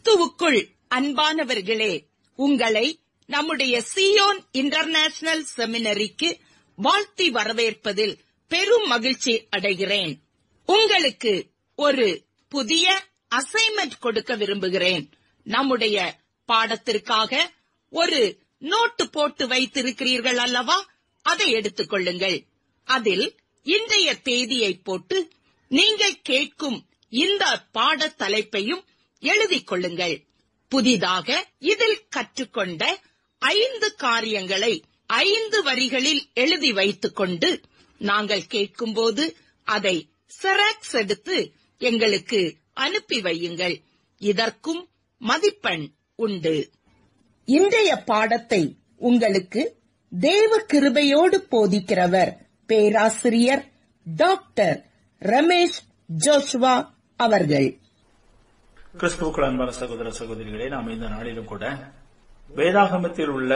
கிறிஸ்துவுக்குள் அன்பானவர்களே உங்களை நம்முடைய சியோன் இன்டர்நேஷனல் செமினரிக்கு வாழ்த்தி வரவேற்பதில் பெரும் மகிழ்ச்சி அடைகிறேன் உங்களுக்கு ஒரு புதிய அசைன்மெண்ட் கொடுக்க விரும்புகிறேன் நம்முடைய பாடத்திற்காக ஒரு நோட்டு போட்டு வைத்திருக்கிறீர்கள் அல்லவா அதை எடுத்துக்கொள்ளுங்கள் அதில் இன்றைய தேதியை போட்டு நீங்கள் கேட்கும் இந்த பாட தலைப்பையும் எழுதிக் கொள்ளுங்கள் புதிதாக இதில் கற்றுக்கொண்ட ஐந்து காரியங்களை ஐந்து வரிகளில் எழுதி வைத்துக் கொண்டு நாங்கள் கேட்கும்போது அதை செராக்ஸ் எடுத்து எங்களுக்கு அனுப்பி வையுங்கள் இதற்கும் மதிப்பெண் உண்டு இன்றைய பாடத்தை உங்களுக்கு தேவ கிருபையோடு போதிக்கிறவர் பேராசிரியர் டாக்டர் ரமேஷ் ஜோஷ்வா அவர்கள் கிறிஸ்துவுக்குள் அன்பான சகோதர சகோதரிகளே நாம் இந்த நாளிலும் கூட வேதாகமத்தில் உள்ள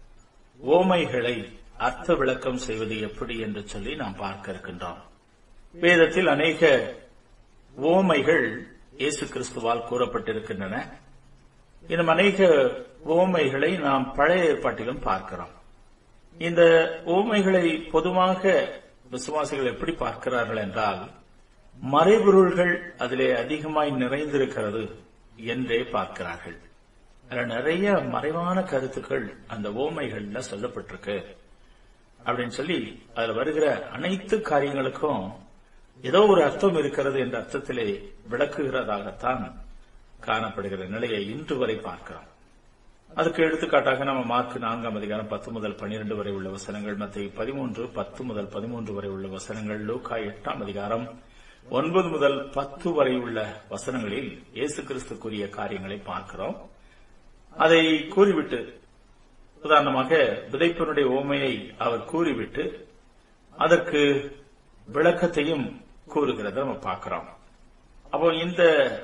ஓமைகளை அர்த்த விளக்கம் செய்வது எப்படி என்று சொல்லி நாம் பார்க்க இருக்கின்றோம் வேதத்தில் அநேக ஓமைகள் இயேசு கிறிஸ்துவால் கூறப்பட்டிருக்கின்றன இன்னும் அநேக ஓமைகளை நாம் பழைய ஏற்பாட்டிலும் பார்க்கிறோம் இந்த ஓமைகளை பொதுவாக விசுவாசிகள் எப்படி பார்க்கிறார்கள் என்றால் மறைபொருள்கள் அதிலே அதிகமாய் நிறைந்திருக்கிறது என்றே பார்க்கிறார்கள் அதில் நிறைய மறைவான கருத்துக்கள் அந்த ஓமைகள்ல சொல்லப்பட்டிருக்கு அப்படின்னு சொல்லி அதுல வருகிற அனைத்து காரியங்களுக்கும் ஏதோ ஒரு அர்த்தம் இருக்கிறது என்ற அர்த்தத்திலே விளக்குகிறதாகத்தான் காணப்படுகிற நிலையை இன்று வரை பார்க்கிறோம் அதுக்கு எடுத்துக்காட்டாக நம்ம மார்க் நான்காம் அதிகாரம் பத்து முதல் பனிரெண்டு வரை உள்ள வசனங்கள் மத்திய பதிமூன்று பத்து முதல் பதிமூன்று வரை உள்ள வசனங்கள் லூக்கா எட்டாம் அதிகாரம் ஒன்பது முதல் பத்து வரை உள்ள வசனங்களில் இயேசு கிறிஸ்து கூறிய காரியங்களை பார்க்கிறோம் அதை கூறிவிட்டு உதாரணமாக விதைப்பனுடைய ஓமையை அவர் கூறிவிட்டு அதற்கு விளக்கத்தையும் கூறுகிறத நம்ம பார்க்கிறோம் அப்போ இந்த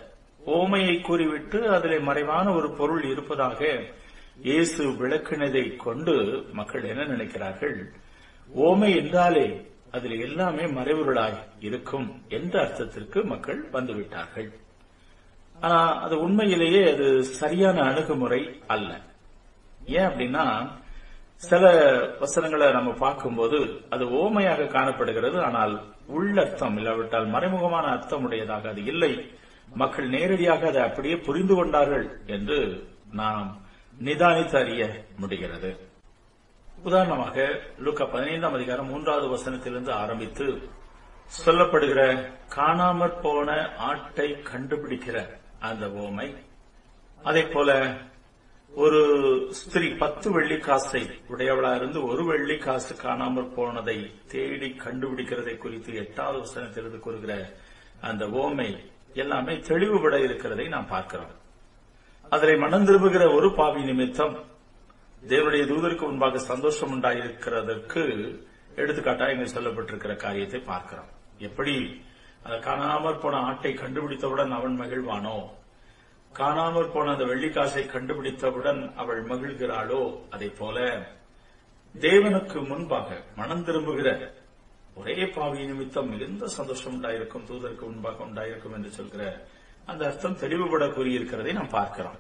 ஓமையை கூறிவிட்டு அதிலே மறைவான ஒரு பொருள் இருப்பதாக இயேசு விளக்கினதை கொண்டு மக்கள் என்ன நினைக்கிறார்கள் ஓமை என்றாலே அதில் எல்லாமே மறைவுருளாய் இருக்கும் என்ற அர்த்தத்திற்கு மக்கள் வந்துவிட்டார்கள் ஆனா அது உண்மையிலேயே அது சரியான அணுகுமுறை அல்ல ஏன் அப்படின்னா சில வசனங்களை நம்ம பார்க்கும்போது அது ஓமையாக காணப்படுகிறது ஆனால் உள்ளர்த்தம் இல்லாவிட்டால் மறைமுகமான அர்த்தம் உடையதாக அது இல்லை மக்கள் நேரடியாக அதை அப்படியே புரிந்து கொண்டார்கள் என்று நாம் நிதானித்து அறிய முடிகிறது உதாரணமாக லுக்கா பதினைந்தாம் அதிகாரம் மூன்றாவது வசனத்திலிருந்து ஆரம்பித்து சொல்லப்படுகிற காணாமற் போன ஆட்டை கண்டுபிடிக்கிற அந்த ஓமை அதே போல ஒரு ஸ்திரீ பத்து வெள்ளி காசை உடையவளா இருந்து ஒரு வெள்ளி காசு காணாமற் போனதை தேடி கண்டுபிடிக்கிறதை குறித்து எட்டாவது வசனத்திலிருந்து கூறுகிற அந்த ஓமை எல்லாமே தெளிவுபட இருக்கிறதை நாம் பார்க்கிறோம் அதனை மனம் திரும்புகிற ஒரு பாவி நிமித்தம் தேவனுடைய தூதருக்கு முன்பாக சந்தோஷம் உண்டாயிருக்கிறதற்கு எடுத்துக்காட்டாக இங்கு சொல்லப்பட்டிருக்கிற காரியத்தை பார்க்கிறோம் எப்படி அதை காணாமற் போன ஆட்டை கண்டுபிடித்தவுடன் அவன் மகிழ்வானோ காணாமற் போன அந்த வெள்ளிக்காசை கண்டுபிடித்தவுடன் அவள் மகிழ்கிறாளோ அதை போல தேவனுக்கு முன்பாக மனம் திரும்புகிற ஒரே பாவி நிமித்தம் மிகுந்த சந்தோஷம் உண்டாயிருக்கும் தூதருக்கு முன்பாக உண்டாயிருக்கும் என்று சொல்கிற அந்த அர்த்தம் தெளிவுபட கூறியிருக்கிறதை நாம் பார்க்கிறோம்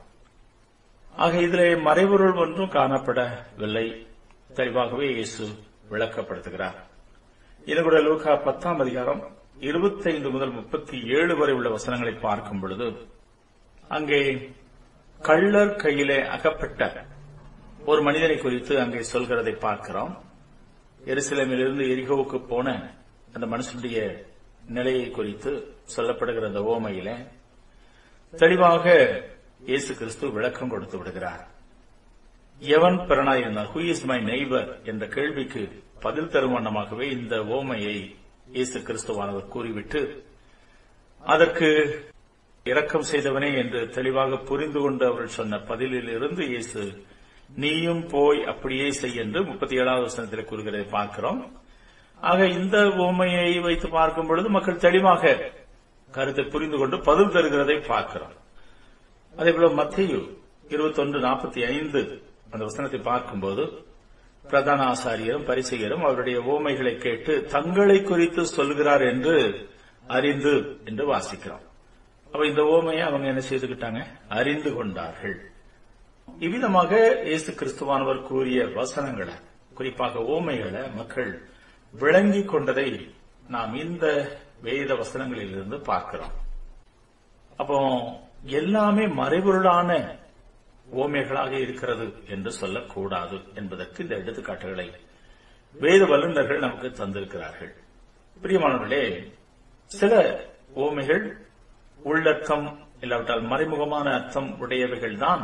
ஆக இதிலே மறைபொருள் ஒன்றும் காணப்படவில்லை தெளிவாகவே இயேசு விளக்கப்படுத்துகிறார் இது கூட லூகா பத்தாம் அதிகாரம் இருபத்தைந்து முதல் முப்பத்தி ஏழு வரை உள்ள வசனங்களை பார்க்கும் பொழுது அங்கே கள்ளர் கையிலே அகப்பட்ட ஒரு மனிதனை குறித்து அங்கே சொல்கிறதை பார்க்கிறோம் எருசலேமிலிருந்து எரிகோவுக்கு போன அந்த மனுஷனுடைய நிலையை குறித்து சொல்லப்படுகிற அந்த ஓமையில தெளிவாக இயேசு கிறிஸ்து விளக்கம் கொடுத்து விடுகிறார் எவன் பிறனாயிருந்தார் ஹூ இஸ் மை நெய்பர் என்ற கேள்விக்கு பதில் தரும் வண்ணமாகவே இந்த ஓமையை இயேசு கிறிஸ்துவானவர் கூறிவிட்டு அதற்கு இரக்கம் செய்தவனே என்று தெளிவாக புரிந்து கொண்டு அவர்கள் சொன்ன பதிலில் இருந்து இயேசு நீயும் போய் அப்படியே செய் என்று முப்பத்தி ஏழாவது வசனத்தில் கூறுகிறதை பார்க்கிறோம் ஆக இந்த ஓமையை வைத்து பார்க்கும் பொழுது மக்கள் தெளிவாக கருத்தை புரிந்து கொண்டு பதில் தருகிறதை பார்க்கிறோம் அதே போல மத்திய இருபத்தொன்று நாற்பத்தி ஐந்து அந்த வசனத்தை பார்க்கும்போது பிரதான ஆசாரியரும் பரிசெயரும் அவருடைய ஓமைகளை கேட்டு தங்களை குறித்து சொல்கிறார் என்று அறிந்து என்று வாசிக்கிறோம் அப்ப இந்த ஓமையை அவங்க என்ன செய்துக்கிட்டாங்க அறிந்து கொண்டார்கள் இவ்விதமாக இயேசு கிறிஸ்துவானவர் கூறிய வசனங்களை குறிப்பாக ஓமைகளை மக்கள் விளங்கிக் கொண்டதை நாம் இந்த வேத வசனங்களிலிருந்து பார்க்கிறோம் அப்போ எல்லாமே மறைபொருளான ஓமைகளாக இருக்கிறது என்று சொல்லக்கூடாது என்பதற்கு இந்த எடுத்துக்காட்டுகளை வேத வல்லுநர்கள் நமக்கு தந்திருக்கிறார்கள் பிரியமானவர்களே சில ஓமைகள் உள்ளர்த்தம் இல்லாவிட்டால் மறைமுகமான அர்த்தம் உடையவைகள் தான்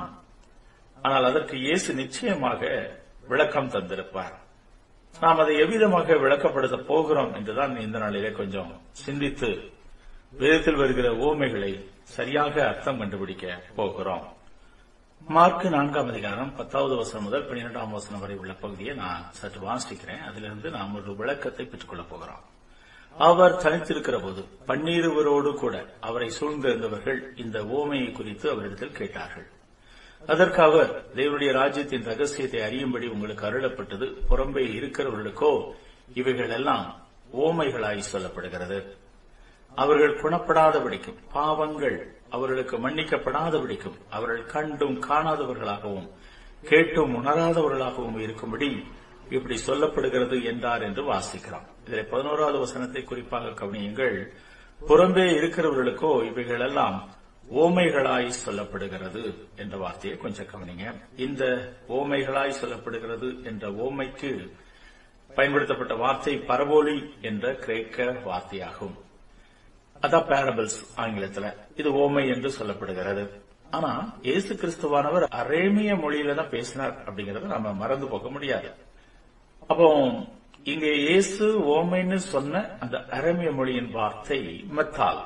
ஆனால் அதற்கு இயேசு நிச்சயமாக விளக்கம் தந்திருப்பார் நாம் அதை எவ்விதமாக விளக்கப்படுத்த போகிறோம் என்றுதான் இந்த நாளிலே கொஞ்சம் சிந்தித்து வேதத்தில் வருகிற ஓமைகளை சரியாக அர்த்தம் கண்டுபிடிக்க போகிறோம் மார்க் நான்காம் அதிகாரம் பத்தாவது வசனம் முதல் பன்னிரெண்டாம் வசனம் வரை உள்ள பகுதியை நான் சற்று வாசிக்கிறேன் அதிலிருந்து நாம் ஒரு விளக்கத்தை பெற்றுக்கொள்ளப் போகிறோம் அவர் தனித்திருக்கிற போது பன்னீருவரோடு கூட அவரை சூழ்ந்திருந்தவர்கள் இந்த ஓமையை குறித்து அவரிடத்தில் கேட்டார்கள் அதற்கு அவர் தேவனுடைய ராஜ்யத்தின் ரகசியத்தை அறியும்படி உங்களுக்கு அருளப்பட்டது புறம்பே இருக்கிறவர்களுக்கோ இவைகள் எல்லாம் ஓமைகளாய் சொல்லப்படுகிறது அவர்கள் குணப்படாதபடிக்கும் பாவங்கள் அவர்களுக்கு மன்னிக்கப்படாதபடிக்கும் அவர்கள் கண்டும் காணாதவர்களாகவும் கேட்டும் உணராதவர்களாகவும் இருக்கும்படி இப்படி சொல்லப்படுகிறது என்றார் என்று வாசிக்கிறோம் இதில் பதினோராவது வசனத்தை குறிப்பாக கவனியுங்கள் புறம்பே இருக்கிறவர்களுக்கோ இவைகள் எல்லாம் ஓமைகளாய் சொல்லப்படுகிறது என்ற வார்த்தையை கொஞ்சம் கவனிங்க இந்த ஓமைகளாய் சொல்லப்படுகிறது என்ற ஓமைக்கு பயன்படுத்தப்பட்ட வார்த்தை பரபோலி என்ற கிரேக்க வார்த்தையாகும் அதான் பேரபிள்ஸ் ஆங்கிலத்துல இது ஓமை என்று சொல்லப்படுகிறது ஆனா இயேசு கிறிஸ்துவானவர் அரேமிய மொழியில தான் பேசினார் அப்படிங்கறத நம்ம மறந்து போக முடியாது அப்போ இங்கே இயேசு ஓமைன்னு சொன்ன அந்த அரேமிய மொழியின் வார்த்தை மெத்தால்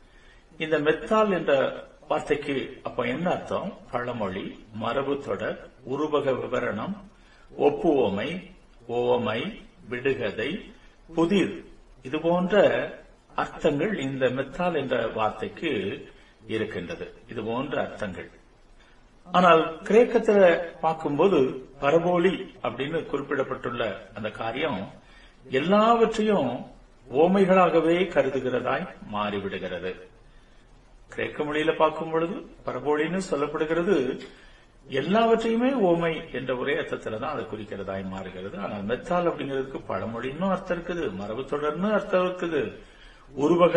இந்த மெத்தால் என்ற வார்த்தைக்கு அப்ப என்ன அர்த்தம் பழமொழி மரபு தொடர் உருவக விவரணம் ஒப்பு ஓமை ஓமை விடுகதை புதிர் இது போன்ற அர்த்தங்கள் இந்த மெத்தால் என்ற வார்த்தைக்கு இருக்கின்றது இது போன்ற அர்த்தங்கள் ஆனால் கிரேக்கத்துல பார்க்கும்போது பரபோலி அப்படின்னு குறிப்பிடப்பட்டுள்ள அந்த காரியம் எல்லாவற்றையும் ஓமைகளாகவே கருதுகிறதாய் மாறிவிடுகிறது கிரேக்க மொழியில பார்க்கும் பொழுது பரபோலின்னு சொல்லப்படுகிறது எல்லாவற்றையுமே ஓமை என்ற ஒரே அர்த்தத்துல தான் அது குறிக்கிறதாய் மாறுகிறது ஆனால் மெத்தால் அப்படிங்கிறதுக்கு பழமொழின்னு அர்த்தம் இருக்குது மரபு தொடர்னு அர்த்தம் இருக்குது உருவக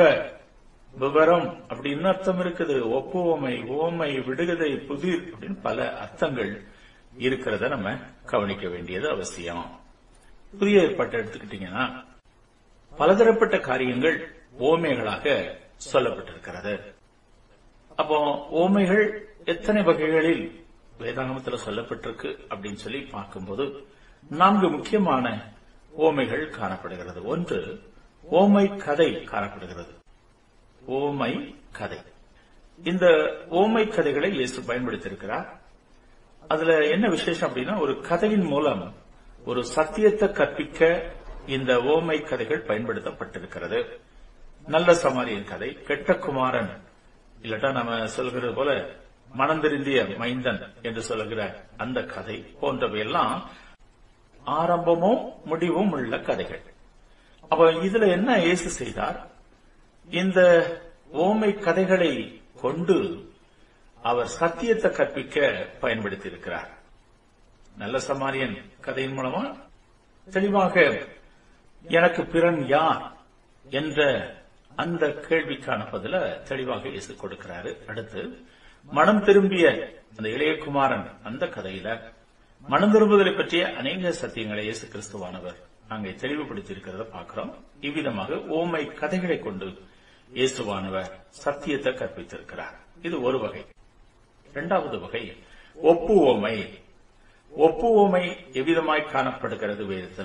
விவரம் அப்படின்னு அர்த்தம் இருக்குது ஒப்புவமை ஓமை விடுகதை புதிர் அப்படின்னு பல அர்த்தங்கள் இருக்கிறத நம்ம கவனிக்க வேண்டியது அவசியம் புதிய ஏற்பாட்டை எடுத்துக்கிட்டீங்கன்னா பலதரப்பட்ட காரியங்கள் ஓமைகளாக சொல்லப்பட்டிருக்கிறது அப்போ ஓமைகள் எத்தனை வகைகளில் வேதாகமத்தில் சொல்லப்பட்டிருக்கு அப்படின்னு சொல்லி பார்க்கும்போது நான்கு முக்கியமான ஓமைகள் காணப்படுகிறது ஒன்று ஓமை கதை காணப்படுகிறது ஓமை கதை இந்த ஓமை கதைகளை இயேசு பயன்படுத்தியிருக்கிறார் அதுல என்ன விசேஷம் அப்படின்னா ஒரு கதையின் மூலம் ஒரு சத்தியத்தை கற்பிக்க இந்த ஓமை கதைகள் பயன்படுத்தப்பட்டிருக்கிறது நல்ல சமாரியன் கதை கெட்ட குமாரன் இல்லட்டா நம்ம சொல்கிறது போல மனந்திருந்திய மைந்தன் என்று சொல்லுகிற அந்த கதை போன்றவையெல்லாம் ஆரம்பமும் முடிவும் உள்ள கதைகள் அப்ப இதுல என்ன இயேசு செய்தார் இந்த ஓமை கதைகளை கொண்டு அவர் சத்தியத்தை கற்பிக்க பயன்படுத்தி இருக்கிறார் நல்ல சமாரியன் கதையின் மூலமா தெளிவாக எனக்கு பிறன் யார் என்ற அந்த கேள்விக்கான பதில தெளிவாக இயேசு கொடுக்கிறாரு அடுத்து மனம் திரும்பிய அந்த இளையகுமாரன் அந்த கதையில மனம் திரும்புதலை பற்றிய அநேக சத்தியங்களை இயேசு கிறிஸ்துவானவர் அங்கே தெளிவுபடுத்தி இருக்கிறத பார்க்கிறோம் இவ்விதமாக ஓமை கதைகளை கொண்டு இயேசுவானவர் சத்தியத்தை கற்பித்திருக்கிறார் இது ஒரு வகை இரண்டாவது வகை ஒப்பு ஓமை ஒப்பு ஓமை எவ்விதமாய் காணப்படுகிறது வேதத்துல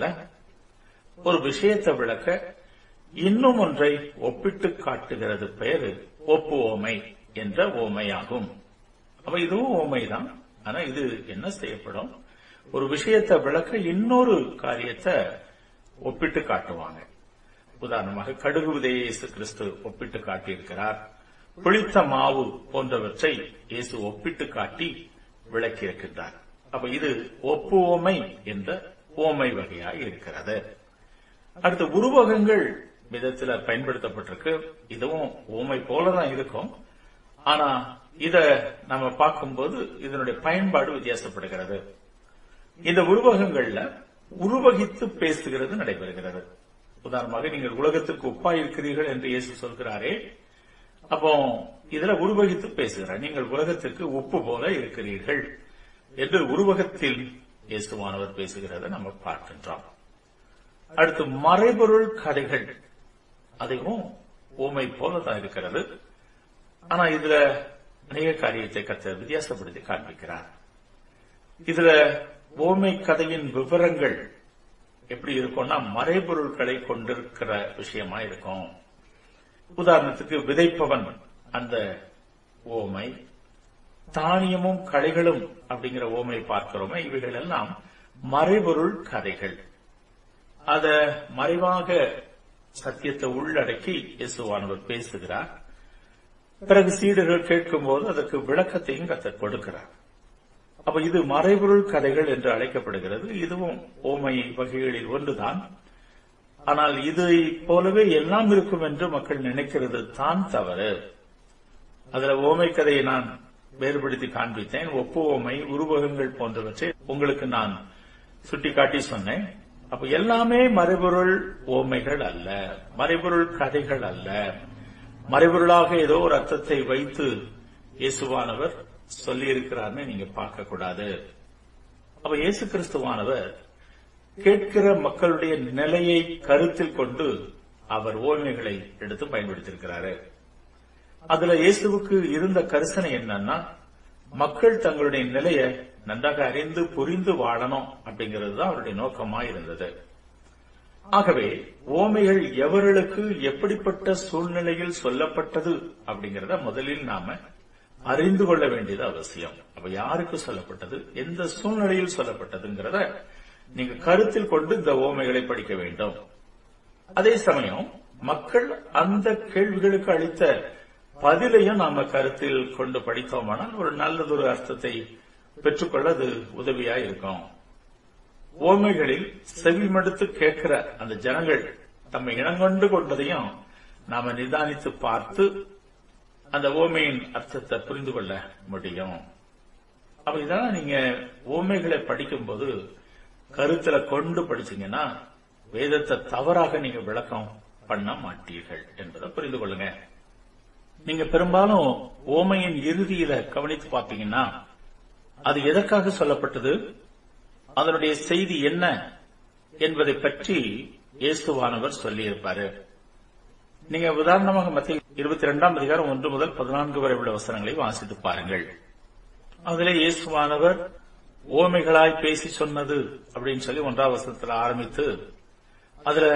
ஒரு விஷயத்தை விளக்க இன்னும் ஒன்றை ஒப்பிட்டு காட்டுகிறது பெயரு ஒப்பு ஓமை என்ற ஓமையாகும் அப்ப இதுவும் ஓமைதான் ஆனா இது என்ன செய்யப்படும் ஒரு விஷயத்தை விளக்க இன்னொரு காரியத்தை ஒப்பிட்டு காட்டுவாங்க உதாரணமாக கடுகு விதையை இயேசு கிறிஸ்து ஒப்பிட்டு காட்டியிருக்கிறார் புளித்த மாவு போன்றவற்றை இயேசு ஒப்பிட்டு காட்டி விளக்கியிருக்கின்றார் அப்ப இது ஒப்பு ஓமை என்ற ஓமை வகையாக இருக்கிறது அடுத்து உருவகங்கள் விதத்துல பயன்படுத்தப்பட்டிருக்கு இதுவும் ஓமை போலதான் இருக்கும் ஆனா இத நம்ம பார்க்கும்போது இதனுடைய பயன்பாடு வித்தியாசப்படுகிறது இந்த உருவகங்கள்ல உருவகித்து பேசுகிறது நடைபெறுகிறது உதாரணமாக நீங்கள் உலகத்துக்கு உப்பாய் இருக்கிறீர்கள் என்று இயேசு சொல்கிறாரே அப்போ இதுல உருவகித்து பேசுகிறார் நீங்கள் உலகத்துக்கு உப்பு போல இருக்கிறீர்கள் என்று உருவகத்தில் இயேசுவானவர் பேசுகிறத நம்ம பார்க்கின்றோம் அடுத்து மறைபொருள் கதைகள் அதுவும் ஊமை போல தான் இருக்கிறது ஆனா இதுல அநேக காரியத்தை கத்த வித்தியாசப்படுத்தி காண்பிக்கிறார் இதுல ஓமை கதையின் விவரங்கள் எப்படி இருக்கும்னா மறைபொருட்களை கொண்டிருக்கிற விஷயமா இருக்கும் உதாரணத்துக்கு விதைப்பவன் அந்த ஓமை தானியமும் களைகளும் அப்படிங்கிற ஓமை பார்க்கிறோமே இவைகள் எல்லாம் மறைபொருள் கதைகள் அத மறைவாக சத்தியத்தை உள்ளடக்கி இயேசுவானவர் பேசுகிறார் பிறகு சீடர்கள் கேட்கும்போது அதற்கு விளக்கத்தையும் கத்த கொடுக்கிறார் அப்ப இது மறைபொருள் கதைகள் என்று அழைக்கப்படுகிறது இதுவும் ஓமை வகைகளில் ஒன்றுதான் ஆனால் இதை போலவே எல்லாம் இருக்கும் என்று மக்கள் நினைக்கிறது தான் தவறு அதுல ஓமை கதையை நான் வேறுபடுத்தி காண்பித்தேன் ஒப்பு ஓமை உருவகங்கள் போன்றவற்றை உங்களுக்கு நான் சுட்டிக்காட்டி சொன்னேன் அப்ப எல்லாமே மறைபொருள் ஓமைகள் அல்ல மறைபொருள் கதைகள் அல்ல மறைபொருளாக ஏதோ ஒரு அர்த்தத்தை வைத்து இயேசுவானவர் சொல்லி இருக்கிறார்னு நீங்க பார்க்க கூடாது அப்ப இயேசு கிறிஸ்துவானவர் கேட்கிற மக்களுடைய நிலையை கருத்தில் கொண்டு அவர் ஓமைகளை எடுத்து பயன்படுத்தியிருக்கிறாரு அதுல இயேசுவுக்கு இருந்த கரிசனை என்னன்னா மக்கள் தங்களுடைய நிலையை நன்றாக அறிந்து புரிந்து வாழணும் அப்படிங்கிறது தான் அவருடைய நோக்கமா இருந்தது ஆகவே ஓமைகள் எவர்களுக்கு எப்படிப்பட்ட சூழ்நிலையில் சொல்லப்பட்டது அப்படிங்கறத முதலில் நாம அறிந்து கொள்ள வேண்டியது அவசியம் அப்ப யாருக்கு சொல்லப்பட்டது எந்த சூழ்நிலையில் சொல்லப்பட்டதுங்கிறத நீங்க கருத்தில் கொண்டு இந்த ஓமைகளை படிக்க வேண்டும் அதே சமயம் மக்கள் அந்த கேள்விகளுக்கு அளித்த பதிலையும் நாம கருத்தில் கொண்டு படித்தோமானால் ஒரு நல்லதொரு அர்த்தத்தை பெற்றுக்கொள்ள அது உதவியா இருக்கும் ஓமைகளில் செவிமடுத்து கேட்கிற அந்த ஜனங்கள் தம்மை இனங்கொண்டு கொண்டதையும் நாம நிதானித்து பார்த்து அந்த ஓமையின் அர்த்தத்தை புரிந்து கொள்ள முடியும் அப்ப இதெல்லாம் நீங்க ஓமைகளை படிக்கும்போது கருத்துல கொண்டு படிச்சீங்கன்னா வேதத்தை தவறாக நீங்க விளக்கம் பண்ண மாட்டீர்கள் என்பதை புரிந்து கொள்ளுங்க நீங்க பெரும்பாலும் ஓமையின் இறுதியில கவனித்து பார்ப்பீங்கன்னா அது எதற்காக சொல்லப்பட்டது அதனுடைய செய்தி என்ன என்பதை பற்றி இயேசுவானவர் சொல்லியிருப்பாரு நீங்க உதாரணமாக மத்திய இருபத்தி இரண்டாம் அதிகாரம் ஒன்று முதல் பதினான்கு வரை உள்ள வசனங்களை வாசித்து பாருங்கள் அதிலே இயேசுவானவர் ஓமைகளாய் பேசி சொன்னது அப்படின்னு சொல்லி ஒன்றாம் வசனத்தில் ஆரம்பித்து அதுல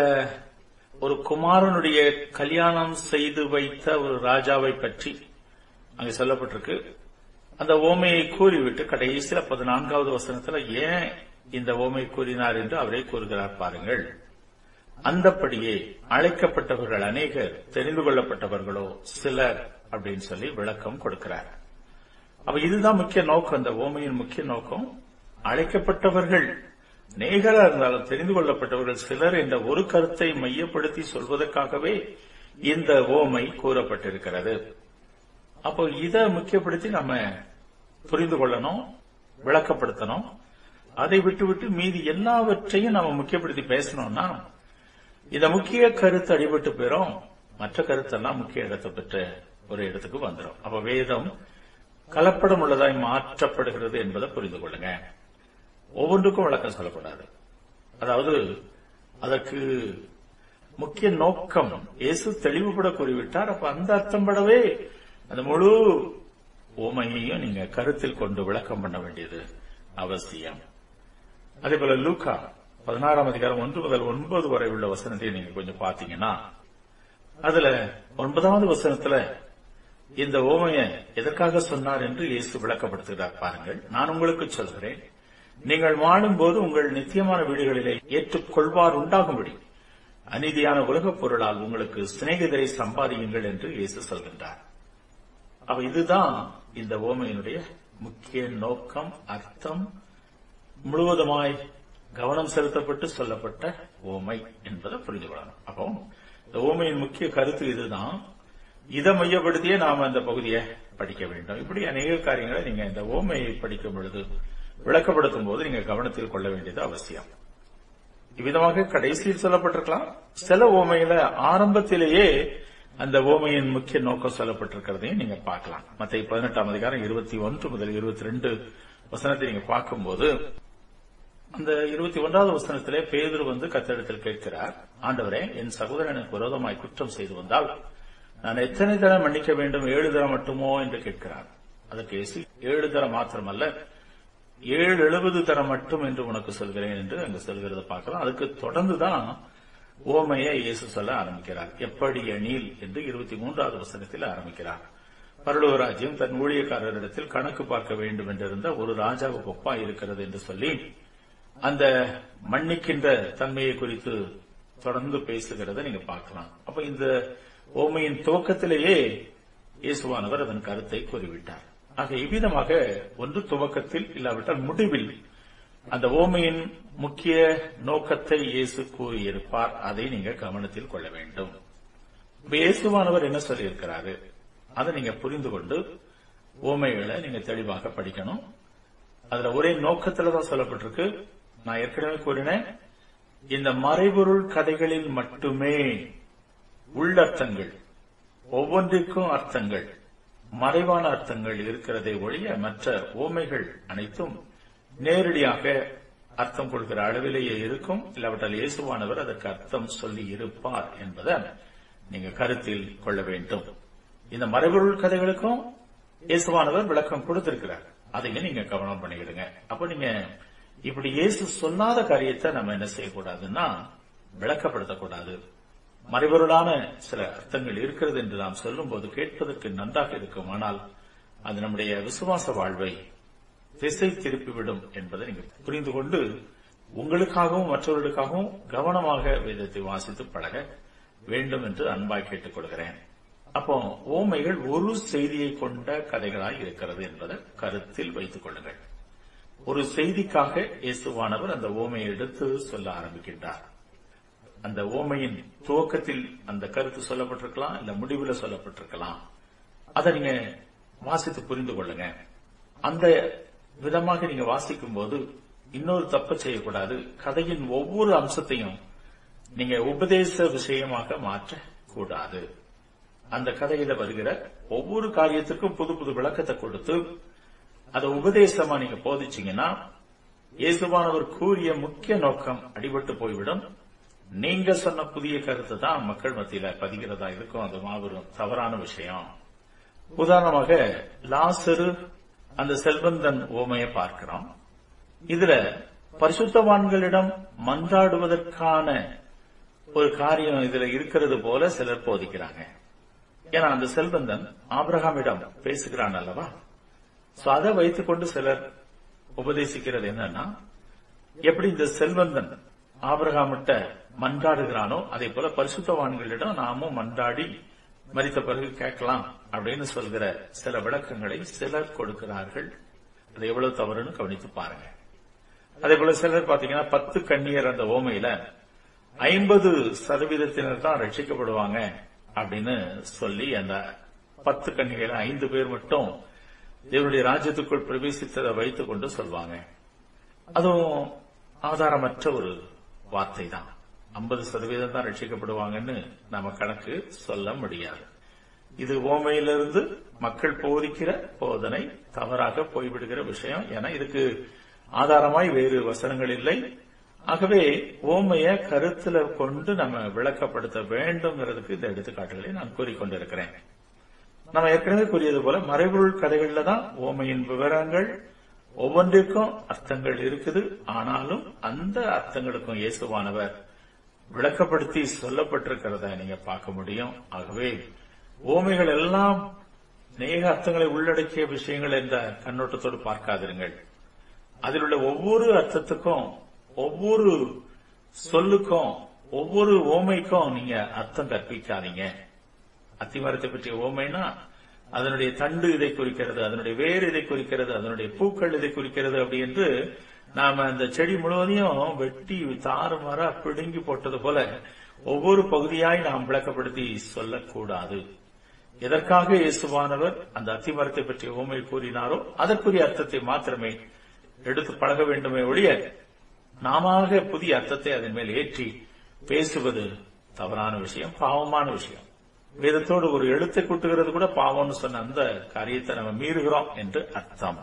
ஒரு குமாரனுடைய கல்யாணம் செய்து வைத்த ஒரு ராஜாவை பற்றி அங்கே சொல்லப்பட்டிருக்கு அந்த ஓமையை கூறிவிட்டு கடைசியில பதினான்காவது வசனத்துல ஏன் இந்த ஓமை கூறினார் என்று அவரே கூறுகிறார் பாருங்கள் அந்தப்படியே அழைக்கப்பட்டவர்கள் அநேகர் தெரிந்து கொள்ளப்பட்டவர்களோ சிலர் அப்படின்னு சொல்லி விளக்கம் கொடுக்கிறார் அப்ப இதுதான் முக்கிய நோக்கம் அந்த ஓமையின் முக்கிய நோக்கம் அழைக்கப்பட்டவர்கள் நேகரா இருந்தாலும் தெரிந்து கொள்ளப்பட்டவர்கள் சிலர் என்ற ஒரு கருத்தை மையப்படுத்தி சொல்வதற்காகவே இந்த ஓமை கூறப்பட்டிருக்கிறது அப்போ இதை முக்கியப்படுத்தி நம்ம புரிந்து கொள்ளணும் விளக்கப்படுத்தணும் அதை விட்டு விட்டு மீதி எல்லாவற்றையும் நம்ம முக்கியப்படுத்தி பேசணும்னா இந்த முக்கிய கருத்து அடிபட்டு போயிரும் மற்ற கருத்தெல்லாம் முக்கிய இடத்தை பெற்ற ஒரு இடத்துக்கு வந்துடும் அப்ப வேதம் கலப்படம் உள்ளதாய் மாற்றப்படுகிறது என்பதை புரிந்து கொள்ளுங்க ஒவ்வொன்றுக்கும் விளக்கம் சொல்லக்கூடாது அதாவது அதற்கு முக்கிய நோக்கம் இயேசு தெளிவுபட கூறிவிட்டார் அப்ப அந்த அர்த்தம் படவே அந்த முழு ஓமையையும் நீங்க கருத்தில் கொண்டு விளக்கம் பண்ண வேண்டியது அவசியம் அதே போல லூக்கா பதினாறாம் அதிகாரம் ஒன்று முதல் ஒன்பது வரை உள்ள வசனத்தை நீங்க கொஞ்சம் பாத்தீங்கன்னா அதுல ஒன்பதாவது வசனத்துல இந்த ஓமைய எதற்காக சொன்னார் என்று இயேசு விளக்கப்படுத்துகிறார் பாருங்கள் நான் உங்களுக்கு சொல்கிறேன் நீங்கள் வாழும்போது உங்கள் நித்தியமான வீடுகளிலே ஏற்றுக்கொள்வார் உண்டாகும்படி அநீதியான உலகப் பொருளால் உங்களுக்கு சிநேகிதரை சம்பாதியுங்கள் என்று இயேசு சொல்கின்றார் அப்ப இதுதான் இந்த ஓமையினுடைய முக்கிய நோக்கம் அர்த்தம் முழுவதுமாய் கவனம் செலுத்தப்பட்டு சொல்லப்பட்ட ஓமை என்பதை புரிந்து கொள்ளணும் அப்போ இந்த ஓமையின் முக்கிய கருத்து இதுதான் இதை மையப்படுத்தியே நாம அந்த பகுதியை படிக்க வேண்டும் இப்படி அநேக காரியங்களை நீங்க இந்த ஓமையை படிக்கும் பொழுது விளக்கப்படுத்தும் போது நீங்க கவனத்தில் கொள்ள வேண்டியது அவசியம் இவ்விதமாக கடைசியில் சொல்லப்பட்டிருக்கலாம் சில ஓமையில ஆரம்பத்திலேயே அந்த ஓமையின் முக்கிய நோக்கம் சொல்லப்பட்டிருக்கிறதையும் நீங்க பார்க்கலாம் மத்திய பதினெட்டாம் அதிகாரம் இருபத்தி ஒன்று முதல் இருபத்தி ரெண்டு வசனத்தை நீங்க பார்க்கும்போது அந்த இருபத்தி ஒன்றாவது வசனத்திலே பேதுரு வந்து கத்தரிடத்தில் கேட்கிறார் ஆண்டவரே என் சகோதரனுக்கு விரோதமாய் குற்றம் செய்து வந்தால் நான் எத்தனை தரம் மன்னிக்க வேண்டும் ஏழு தரம் மட்டுமோ என்று கேட்கிறார் அதற்கு இயேசு ஏழு தரம் மாத்திரமல்ல ஏழு எழுபது தரம் மட்டும் என்று உனக்கு சொல்கிறேன் என்று அங்கு சொல்கிறத பார்க்கலாம் அதுக்கு தொடர்ந்துதான் ஓமையை இயேசு சொல்ல ஆரம்பிக்கிறார் எப்படி எண்ணில் என்று இருபத்தி மூன்றாவது வசனத்தில் ஆரம்பிக்கிறார் பரலோக ராஜ்யம் தன் ஊழியக்காரரிடத்தில் கணக்கு பார்க்க வேண்டும் என்றிருந்த ஒரு ராஜாவுக்கு ஒப்பா இருக்கிறது என்று சொல்லி அந்த மன்னிக்கின்ற தன்மையை குறித்து தொடர்ந்து பேசுகிறத நீங்க பார்க்கலாம் அப்ப இந்த ஓமையின் துவக்கத்திலேயே இயேசுவானவர் அதன் கருத்தை கூறிவிட்டார் ஆக இவ்விதமாக ஒன்று துவக்கத்தில் இல்லாவிட்டால் முடிவில் அந்த ஓமையின் முக்கிய நோக்கத்தை இயேசு கூறியிருப்பார் அதை நீங்க கவனத்தில் கொள்ள வேண்டும் இப்ப இயேசுவானவர் என்ன சொல்லியிருக்கிறாரு அதை நீங்க புரிந்து கொண்டு ஓமைகளை நீங்க தெளிவாக படிக்கணும் அதுல ஒரே நோக்கத்துல தான் சொல்லப்பட்டிருக்கு நான் ஏற்கனவே கூறினேன் இந்த மறைபொருள் கதைகளில் மட்டுமே உள்ளர்த்தங்கள் ஒவ்வொன்றிற்கும் அர்த்தங்கள் மறைவான அர்த்தங்கள் இருக்கிறதை ஒழிய மற்ற ஓமைகள் அனைத்தும் நேரடியாக அர்த்தம் கொள்கிற அளவிலேயே இருக்கும் இல்லாவிட்டால் இயேசுவானவர் அதற்கு அர்த்தம் சொல்லி இருப்பார் என்பதை நீங்க கருத்தில் கொள்ள வேண்டும் இந்த மறைபொருள் கதைகளுக்கும் இயேசுவானவர் விளக்கம் கொடுத்திருக்கிறார் அதையும் நீங்க கவனம் பண்ணிக்கிடுங்க அப்ப நீங்க இப்படி இயேசு சொல்லாத காரியத்தை நம்ம என்ன செய்யக்கூடாதுன்னா விளக்கப்படுத்தக்கூடாது மறைபொருளான சில அர்த்தங்கள் இருக்கிறது என்று நாம் சொல்லும்போது கேட்பதற்கு நன்றாக இருக்கும் ஆனால் அது நம்முடைய விசுவாச வாழ்வை திசை திருப்பிவிடும் என்பதை நீங்க புரிந்து கொண்டு உங்களுக்காகவும் மற்றவர்களுக்காகவும் கவனமாக வேதத்தை வாசித்து பழக வேண்டும் என்று அன்பாய் கேட்டுக் கொள்கிறேன் அப்போ ஓமைகள் ஒரு செய்தியை கொண்ட கதைகளாய் இருக்கிறது என்பதை கருத்தில் வைத்துக் கொள்ளுங்கள் ஒரு செய்திக்காக இயேசுவானவர் அந்த ஓமையை எடுத்து சொல்ல ஆரம்பிக்கின்றார் அந்த ஓமையின் துவக்கத்தில் அந்த கருத்து சொல்லப்பட்டிருக்கலாம் இல்ல முடிவில் சொல்லப்பட்டிருக்கலாம் அதை நீங்க வாசித்து புரிந்து கொள்ளுங்க அந்த விதமாக நீங்க வாசிக்கும் போது இன்னொரு தப்பு செய்யக்கூடாது கதையின் ஒவ்வொரு அம்சத்தையும் நீங்க உபதேச விஷயமாக மாற்ற கூடாது அந்த கதையில வருகிற ஒவ்வொரு காரியத்துக்கும் புது புது விளக்கத்தை கொடுத்து அதை உபதேசமா நீங்க போதிச்சீங்கன்னா இயேசுவானவர் கூறிய முக்கிய நோக்கம் அடிபட்டு போய்விடும் நீங்க சொன்ன புதிய கருத்து தான் மக்கள் மத்தியில பதிகிறதா இருக்கும் அது மாபெரும் தவறான விஷயம் உதாரணமாக லாசரு அந்த செல்வந்தன் ஓமையை பார்க்கிறோம் இதுல பரிசுத்தவான்களிடம் மன்றாடுவதற்கான ஒரு காரியம் இதுல இருக்கிறது போல சிலர் போதிக்கிறாங்க ஏன்னா அந்த செல்வந்தன் ஆபிரகாமிடம் பேசுகிறான் அல்லவா சோ அதை வைத்துக்கொண்டு சிலர் உபதேசிக்கிறது என்னன்னா எப்படி இந்த செல்வந்தன் ஆபிரகாமிட்ட மன்றாடுகிறானோ அதே போல பரிசுத்தவான்களிடம் நாமும் மன்றாடி மறித்த பிறகு கேட்கலாம் அப்படின்னு சொல்கிற சில விளக்கங்களை சிலர் கொடுக்கிறார்கள் அது எவ்வளவு தவறுன்னு கவனித்து பாருங்க அதே போல சிலர் பாத்தீங்கன்னா பத்து கண்ணியர் அந்த ஓமையில ஐம்பது சதவீதத்தினர் தான் ரட்சிக்கப்படுவாங்க அப்படின்னு சொல்லி அந்த பத்து கண்ணிகையில ஐந்து பேர் மட்டும் தேவனுடைய ராஜ்யத்துக்குள் பிரவேசித்ததை வைத்துக் கொண்டு சொல்வாங்க அதுவும் ஆதாரமற்ற ஒரு வார்த்தை தான் ஐம்பது சதவீதம் தான் ரட்சிக்கப்படுவாங்கன்னு நம்ம கணக்கு சொல்ல முடியாது இது ஓமையிலிருந்து மக்கள் போதிக்கிற போதனை தவறாக போய்விடுகிற விஷயம் ஏன்னா இதுக்கு ஆதாரமாய் வேறு வசனங்கள் இல்லை ஆகவே ஓமைய கருத்துல கொண்டு நம்ம விளக்கப்படுத்த வேண்டும்ங்கிறதுக்கு இந்த எடுத்துக்காட்டுகளை நான் கூறிக்கொண்டிருக்கிறேன் நம்ம ஏற்கனவே கூறியது போல மறைபொருள் கதைகள்ல தான் ஓமையின் விவரங்கள் ஒவ்வொன்றிற்கும் அர்த்தங்கள் இருக்குது ஆனாலும் அந்த அர்த்தங்களுக்கும் இயேசுவானவர் விளக்கப்படுத்தி சொல்லப்பட்டிருக்கிறத நீங்க பார்க்க முடியும் ஆகவே ஓமைகள் எல்லாம் நேக அர்த்தங்களை உள்ளடக்கிய விஷயங்கள் என்ற கண்ணோட்டத்தோடு பார்க்காதிருங்கள் அதில் உள்ள ஒவ்வொரு அர்த்தத்துக்கும் ஒவ்வொரு சொல்லுக்கும் ஒவ்வொரு ஓமைக்கும் நீங்க அர்த்தம் கற்பிக்காதீங்க அத்திமரத்தை பற்றிய ஓமைனா அதனுடைய தண்டு இதை குறிக்கிறது அதனுடைய வேர் இதை குறிக்கிறது அதனுடைய பூக்கள் இதை குறிக்கிறது அப்படி என்று நாம அந்த செடி முழுவதையும் வெட்டி தாறுமாறா பிடுங்கி போட்டது போல ஒவ்வொரு பகுதியாய் நாம் விளக்கப்படுத்தி சொல்லக்கூடாது எதற்காக இயேசுவானவர் அந்த அத்திமரத்தை பற்றிய உண்மை கூறினாரோ அதற்குரிய அர்த்தத்தை மாத்திரமே எடுத்து பழக வேண்டுமே ஒழிய நாம புதிய அர்த்தத்தை அதன் மேல் ஏற்றி பேசுவது தவறான விஷயம் பாவமான விஷயம் வேதத்தோடு ஒரு எழுத்தை கூட்டுகிறது கூட பாவம்னு சொன்ன அந்த காரியத்தை நம்ம மீறுகிறோம் என்று அர்த்தம்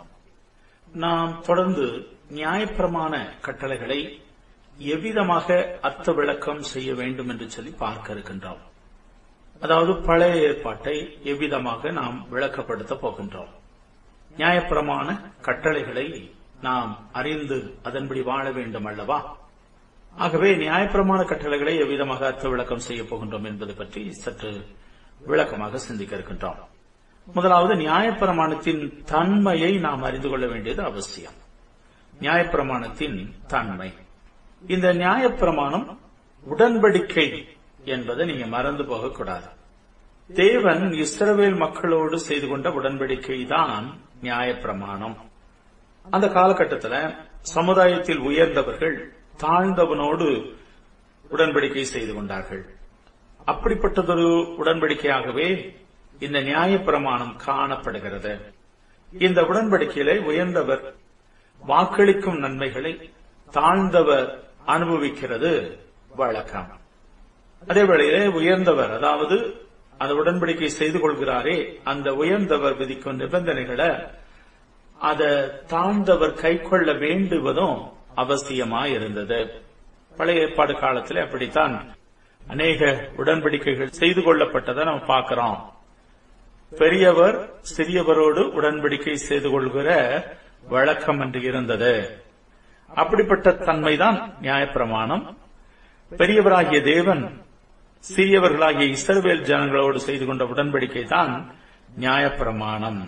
நாம் தொடர்ந்து நியாயப்பிரமாண கட்டளைகளை எவ்விதமாக அர்த்த விளக்கம் செய்ய வேண்டும் என்று சொல்லி பார்க்க இருக்கின்றோம் அதாவது பழைய ஏற்பாட்டை எவ்விதமாக நாம் விளக்கப்படுத்த போகின்றோம் நியாயப்பிரமாண கட்டளைகளை நாம் அறிந்து அதன்படி வாழ வேண்டும் அல்லவா ஆகவே நியாயப்பிரமாண கட்டளைகளை எவ்விதமாக அர்த்த விளக்கம் செய்ய போகின்றோம் என்பது பற்றி சற்று விளக்கமாக சிந்திக்க இருக்கின்றோம் முதலாவது நியாயப்பிரமாணத்தின் தன்மையை நாம் அறிந்து கொள்ள வேண்டியது அவசியம் நியாயப்பிரமாணத்தின் தன்மை இந்த நியாயப்பிரமாணம் உடன்படிக்கை என்பதை நீங்க மறந்து போகக்கூடாது தேவன் இஸ்ரவேல் மக்களோடு செய்து கொண்ட உடன்படிக்கை தான் நியாயப்பிரமாணம் அந்த காலகட்டத்தில் சமுதாயத்தில் உயர்ந்தவர்கள் தாழ்ந்தவனோடு உடன்படிக்கை செய்து கொண்டார்கள் அப்படிப்பட்டதொரு உடன்படிக்கையாகவே இந்த நியாயப்பிரமாணம் காணப்படுகிறது இந்த உடன்படிக்கையில உயர்ந்தவர் வாக்களிக்கும் நன்மைகளை தாழ்ந்தவர் அனுபவிக்கிறது வழக்கம் அதே வேளையிலே உயர்ந்தவர் அதாவது அந்த உடன்படிக்கை செய்து கொள்கிறாரே அந்த உயர்ந்தவர் விதிக்கும் நிபந்தனைகளை அதை தாழ்ந்தவர் கை கொள்ள வேண்டுவதும் அவசியமாயிருந்தது பழைய ஏற்பாடு காலத்தில் அப்படித்தான் அநேக உடன்படிக்கைகள் செய்து கொள்ளப்பட்டதை நம்ம பார்க்கிறோம் பெரியவர் சிறியவரோடு உடன்படிக்கை செய்து கொள்கிற வழக்கம் என்று இருந்தது அப்படிப்பட்ட தன்மைதான் நியாயப்பிரமாணம் பெரியவராகிய தேவன் சிறியவர்களாகிய இஸ்ரவேல் ஜனங்களோடு செய்து கொண்ட உடன்படிக்கை தான் நியாயப்பிரமாணம்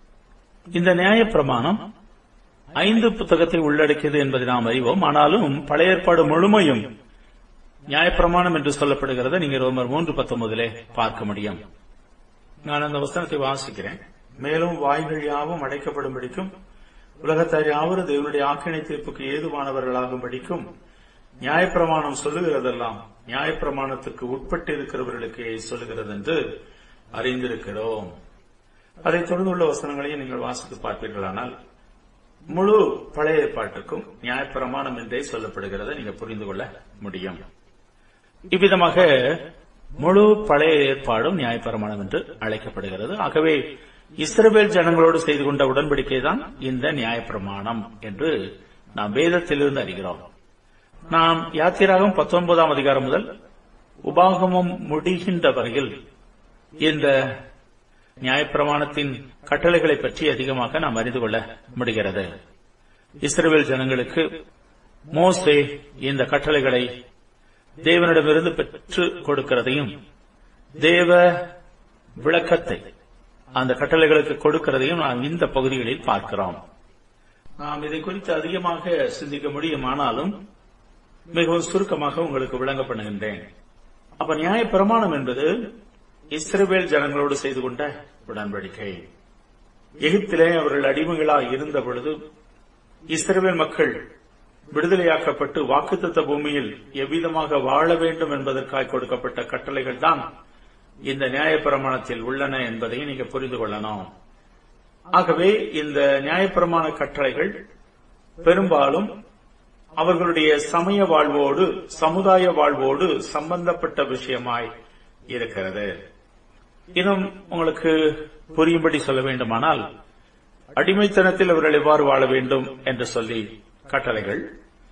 இந்த நியாயப்பிரமாணம் ஐந்து புத்தகத்தை உள்ளடக்கியது என்பதை நாம் அறிவோம் ஆனாலும் பழைய ஏற்பாடு முழுமையும் நியாயப்பிரமாணம் என்று சொல்லப்படுகிறத நீங்க ரோமர் மூன்று பத்தொன்பதிலே பார்க்க முடியும் நான் அந்த வசனத்தை வாசிக்கிறேன் மேலும் வாய்கள் யாவும் அடைக்கப்படும்படிக்கும் உலகத்தார் யாவரும் தேவனுடைய ஆக்கினை தீர்ப்புக்கு ஏதுவானவர்களாகும்படிக்கும் நியாயப்பிரமாணம் சொல்லுகிறதெல்லாம் நியாயப்பிரமாணத்துக்கு உட்பட்டு இருக்கிறவர்களுக்கு சொல்லுகிறது என்று அறிந்திருக்கிறோம் அதைத் தொடர்ந்து உள்ள வசனங்களையும் நீங்கள் வாசித்து பார்ப்பீர்களானால் முழு பழைய ஏற்பாட்டுக்கும் நியாயப்பிரமாணம் என்றே சொல்லப்படுகிறத நீங்க புரிந்து கொள்ள முடியும் இவ்விதமாக முழு பழைய ஏற்பாடும் நியாயப்பிரமாணம் என்று அழைக்கப்படுகிறது ஆகவே இஸ்ரவேல் ஜனங்களோடு செய்து கொண்ட உடன்படிக்கை தான் இந்த நியாயப்பிரமாணம் என்று நாம் வேதத்திலிருந்து அறிகிறோம் நாம் யாத்திராகம் பத்தொன்பதாம் அதிகாரம் முதல் உபாகமம் முடிகின்ற வரையில் இந்த நியாயப்பிரமாணத்தின் கட்டளைகளை பற்றி அதிகமாக நாம் அறிந்து கொள்ள முடிகிறது இஸ்ரேல் ஜனங்களுக்கு மோசே இந்த கட்டளைகளை தேவனிடமிருந்து பெற்று கொடுக்கிறதையும் தேவ விளக்கத்தை அந்த கட்டளைகளுக்கு கொடுக்கிறதையும் நாம் இந்த பகுதிகளில் பார்க்கிறோம் நாம் இதை குறித்து அதிகமாக சிந்திக்க முடியும் ஆனாலும் மிகவும் சுருக்கமாக உங்களுக்கு விளங்க பண்ணுகின்றேன் அப்ப நியாய பிரமாணம் என்பது இஸ்ரேல் ஜனங்களோடு செய்து கொண்ட உடன்படிக்கை எகிப்திலே அவர்கள் அடிமைகளாக இருந்த பொழுது இஸ்ரேல் மக்கள் விடுதலையாக்கப்பட்டு வாக்குத்தத்த பூமியில் எவ்விதமாக வாழ வேண்டும் என்பதற்காக கொடுக்கப்பட்ட கட்டளைகள் தான் இந்த நியாயப்பிரமாணத்தில் உள்ளன என்பதையும் நீங்க புரிந்து கொள்ளணும் ஆகவே இந்த நியாயப்பிரமாண கட்டளைகள் பெரும்பாலும் அவர்களுடைய சமய வாழ்வோடு சமுதாய வாழ்வோடு சம்பந்தப்பட்ட விஷயமாய் இருக்கிறது இன்னும் உங்களுக்கு புரியும்படி சொல்ல வேண்டுமானால் அடிமைத்தனத்தில் அவர்கள் எவ்வாறு வாழ வேண்டும் என்று சொல்லி கட்டளைகள்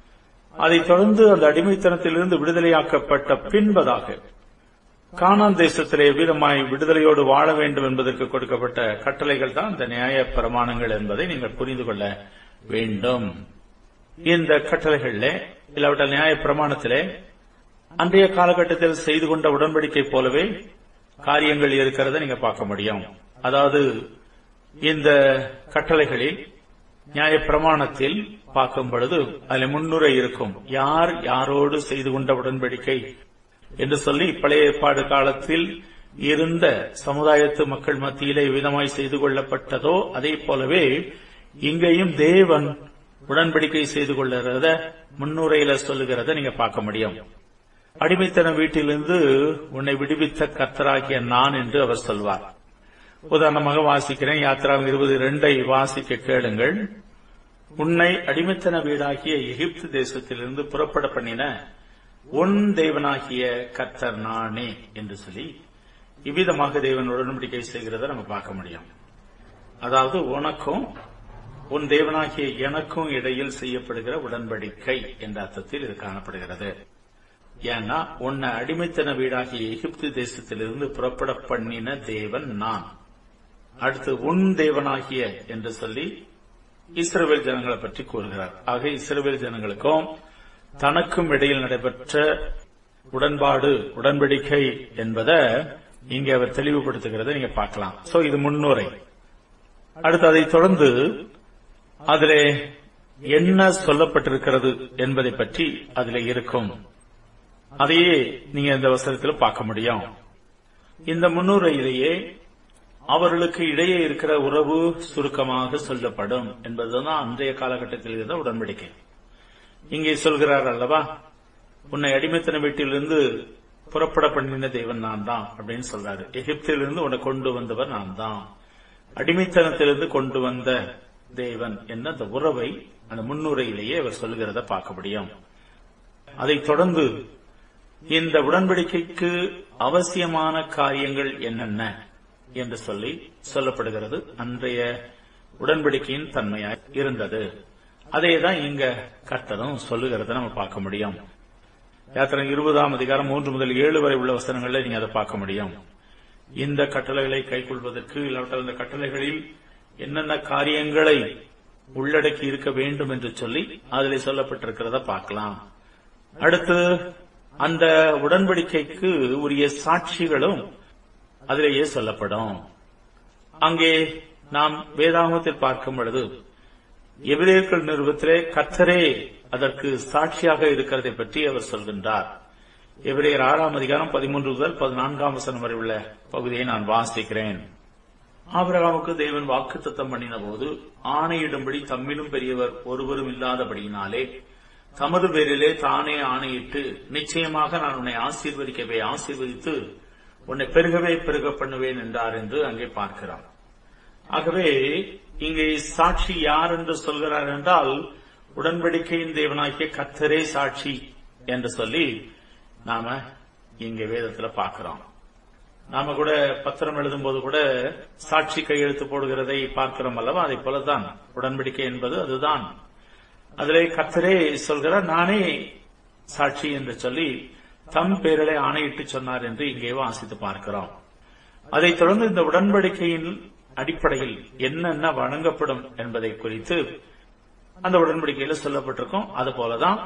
அதைத் தொடர்ந்து அந்த அடிமைத்தனத்திலிருந்து விடுதலையாக்கப்பட்ட பின்பதாக கானான் தேசத்திலே எவ்விதமாய் விடுதலையோடு வாழ வேண்டும் என்பதற்கு கொடுக்கப்பட்ட கட்டளைகள் தான் இந்த நியாய பிரமாணங்கள் என்பதை நீங்கள் புரிந்து கொள்ள வேண்டும் இந்த கட்டளைகளில் இல்லாவிட்டால் நியாய பிரமாணத்திலே அன்றைய காலகட்டத்தில் செய்து கொண்ட உடன்படிக்கை போலவே காரியங்கள் இருக்கிறத நீங்க பார்க்க முடியும் அதாவது இந்த கட்டளைகளில் நியாய பிரமாணத்தில் பார்க்கும் பொழுது அதில் முன்னுரை இருக்கும் யார் யாரோடு செய்து கொண்ட உடன்படிக்கை என்று சொல்லி பழைய ஏற்பாடு காலத்தில் இருந்த சமுதாயத்து மக்கள் மத்தியிலே விதமாய் செய்து கொள்ளப்பட்டதோ அதே போலவே இங்கேயும் தேவன் உடன்படிக்கை செய்து கொள்ளுறத முன்னுரையில சொல்லுகிறத நீங்க பார்க்க முடியும் அடிமைத்தன வீட்டிலிருந்து உன்னை விடுவித்த கர்த்தராகிய நான் என்று அவர் சொல்வார் உதாரணமாக வாசிக்கிறேன் யாத்ரா இருபது ரெண்டை வாசிக்க கேளுங்கள் உன்னை அடிமைத்தன வீடாகிய எகிப்து தேசத்திலிருந்து புறப்பட பண்ணின உன் தேவனாகிய கர்த்தர் நானே என்று சொல்லி இவ்விதமாக தேவன் உடன்படிக்கை செய்கிறத நம்ம பார்க்க முடியும் அதாவது உனக்கும் உன் தேவனாகிய எனக்கும் இடையில் செய்யப்படுகிற உடன்படிக்கை என்ற அர்த்தத்தில் இது காணப்படுகிறது ஏன்னா உன்னை அடிமைத்தன வீடாகிய எகிப்து தேசத்திலிருந்து புறப்பட பண்ணின தேவன் நான் அடுத்து உன் தேவனாகிய என்று சொல்லி இஸ்ரவேல் ஜனங்களை பற்றி கூறுகிறார் ஆக இஸ்ரவேல் ஜனங்களுக்கும் தனக்கும் இடையில் நடைபெற்ற உடன்பாடு உடன்படிக்கை என்பதை இங்கே அவர் தெளிவுபடுத்துகிறதை நீங்க பார்க்கலாம் சோ இது முன்னுரை அடுத்து அதை தொடர்ந்து அதிலே என்ன சொல்லப்பட்டிருக்கிறது என்பதை பற்றி அதிலே இருக்கும் அதையே நீங்க இந்த வசனத்தில் பார்க்க முடியும் இந்த முன்னுரையிலேயே அவர்களுக்கு இடையே இருக்கிற உறவு சுருக்கமாக சொல்லப்படும் என்பதுதான் அன்றைய காலகட்டத்தில் இருந்த உடன்படிக்கை இங்கே சொல்கிறார் அல்லவா உன்னை அடிமைத்தன வீட்டிலிருந்து புறப்பட பண்ணின தேவன் நான் தான் அப்படின்னு சொல்றாரு எகிப்திலிருந்து உன்னை கொண்டு வந்தவர் நான் தான் அடிமைத்தனத்திலிருந்து கொண்டு வந்த தேவன் என்ன அந்த உறவை அந்த முன்னுரையிலேயே அவர் சொல்கிறத பார்க்க முடியும் அதைத் தொடர்ந்து இந்த உடன்படிக்கைக்கு அவசியமான காரியங்கள் என்னென்ன என்று சொல்லி சொல்லப்படுகிறது அன்றைய உடன்படிக்கையின் தன்மையாய் இருந்தது அதே தான் இங்க கர்த்தரும் சொல்லுகிறத நம்ம பார்க்க முடியும் யாத்திரை இருபதாம் அதிகாரம் மூன்று முதல் ஏழு வரை உள்ள வசனங்களில் நீங்க அதை பார்க்க முடியும் இந்த கட்டளைகளை கைக்கொள்வதற்கு இல்லாவிட்டால் இந்த கட்டளைகளில் என்னென்ன காரியங்களை உள்ளடக்கி இருக்க வேண்டும் என்று சொல்லி அதில் சொல்லப்பட்டிருக்கிறத பார்க்கலாம் அடுத்து அந்த உடன்படிக்கைக்கு உரிய சாட்சிகளும் அதிலேயே சொல்லப்படும் அங்கே நாம் வேதாகமத்தில் பார்க்கும் பொழுது எபிரேயர்கள் நிறுவத்திலே கத்தரே அதற்கு சாட்சியாக இருக்கிறதை பற்றி அவர் சொல்கின்றார் எபிரேயர் ஆறாம் அதிகாரம் பதிமூன்று முதல் பதினான்காம் வசனம் வரை உள்ள பகுதியை நான் வாசிக்கிறேன் ஆபிரகாமுக்கு தேவன் வாக்குத்தத்தம் பண்ணின போது ஆணையிடும்படி தம்மிலும் பெரியவர் ஒருவரும் இல்லாதபடியினாலே தமது பேரிலே தானே ஆணையிட்டு நிச்சயமாக நான் உன்னை ஆசீர்வதிக்கவே ஆசீர்வதித்து உன்னை பெருகவே பெருக பண்ணுவேன் என்றார் என்று அங்கே பார்க்கிறோம் ஆகவே இங்கே சாட்சி யார் என்று சொல்கிறார் என்றால் உடன்படிக்கையின் தேவனாகிய கத்தரே சாட்சி என்று சொல்லி நாம இங்க வேதத்துல பார்க்கிறோம் நாம கூட பத்திரம் எழுதும் போது கூட சாட்சி கையெழுத்து போடுகிறதை பார்க்கிறோம் அல்லவா அதை போலதான் உடன்படிக்கை என்பது அதுதான் அதிலே கத்தரே சொல்கிறார் நானே சாட்சி என்று சொல்லி தம் பேரலை ஆணையிட்டு சொன்னார் என்று இங்கே வாசித்து பார்க்கிறோம் அதைத் தொடர்ந்து இந்த உடன்படிக்கையின் அடிப்படையில் என்னென்ன வழங்கப்படும் என்பதை குறித்து அந்த உடன்படிக்கையில சொல்லப்பட்டிருக்கும் அது போலதான்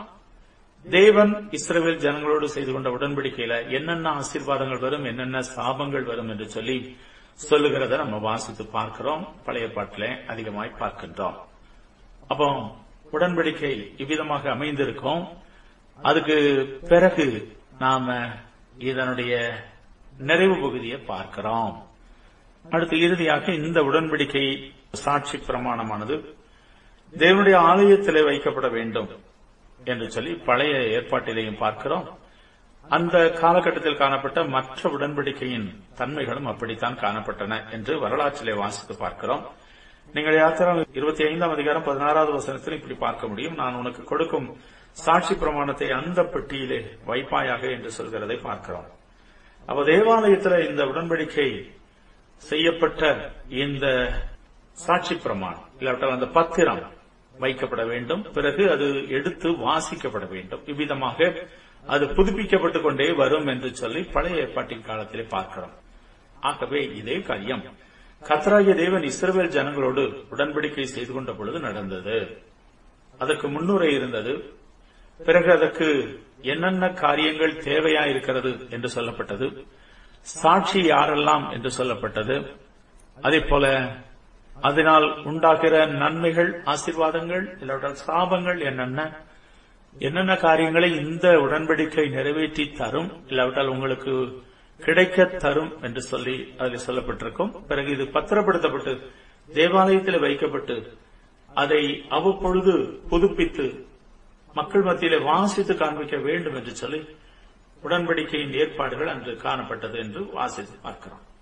தேவன் இஸ்ரேல் ஜனங்களோடு செய்து கொண்ட உடன்படிக்கையில என்னென்ன ஆசீர்வாதங்கள் வரும் என்னென்ன சாபங்கள் வரும் என்று சொல்லி சொல்லுகிறத நம்ம வாசித்து பார்க்கிறோம் பழைய பாட்டில அதிகமாய் பார்க்கின்றோம் அப்போ உடன்படிக்கை இவ்விதமாக அமைந்திருக்கும் அதுக்கு பிறகு நாம இதனுடைய நிறைவு பகுதியை பார்க்கிறோம் அடுத்து இறுதியாக இந்த உடன்படிக்கை சாட்சி பிரமாணமானது தேவனுடைய ஆலயத்திலே வைக்கப்பட வேண்டும் என்று சொல்லி பழைய ஏற்பாட்டிலேயும் பார்க்கிறோம் அந்த காலகட்டத்தில் காணப்பட்ட மற்ற உடன்படிக்கையின் தன்மைகளும் அப்படித்தான் காணப்பட்டன என்று வரலாற்றிலே வாசித்து பார்க்கிறோம் நீங்கள் யாத்திரா இருபத்தி ஐந்தாம் அதிகாரம் பதினாறாவது வசனத்தில் இப்படி பார்க்க முடியும் நான் உனக்கு கொடுக்கும் சாட்சி பிரமாணத்தை அந்த பெட்டியிலே வைப்பாயாக என்று சொல்கிறதை பார்க்கிறோம் அப்ப தேவாலயத்தில் இந்த உடன்படிக்கை செய்யப்பட்ட இந்த சாட்சி பிரமாணம் இல்லாவிட்டால் அந்த பத்திரம் வைக்கப்பட வேண்டும் பிறகு அது எடுத்து வாசிக்கப்பட வேண்டும் இவ்விதமாக அது புதுப்பிக்கப்பட்டுக் கொண்டே வரும் என்று சொல்லி பழைய ஏற்பாட்டின் காலத்திலே பார்க்கிறோம் ஆகவே இதே காரியம் கத்ராகிய தேவன் இஸ்ரவேல் ஜனங்களோடு உடன்படிக்கை செய்து கொண்ட பொழுது நடந்தது அதற்கு முன்னுரை இருந்தது பிறகு அதற்கு என்னென்ன காரியங்கள் தேவையா இருக்கிறது என்று சொல்லப்பட்டது சாட்சி யாரெல்லாம் என்று சொல்லப்பட்டது அதே போல அதனால் உண்டாகிற நன்மைகள் ஆசீர்வாதங்கள் இல்லாவிட்டால் சாபங்கள் என்னென்ன என்னென்ன காரியங்களை இந்த உடன்படிக்கை நிறைவேற்றி தரும் இல்லாவிட்டால் உங்களுக்கு கிடைக்க தரும் என்று சொல்லி அதில் சொல்லப்பட்டிருக்கும் பிறகு இது பத்திரப்படுத்தப்பட்டு தேவாலயத்தில் வைக்கப்பட்டு அதை அவ்வப்பொழுது புதுப்பித்து மக்கள் மத்தியிலே வாசித்து காண்பிக்க வேண்டும் என்று சொல்லி உடன்படிக்கையின் ஏற்பாடுகள் அன்று காணப்பட்டது என்று வாசித்து பார்க்கிறோம்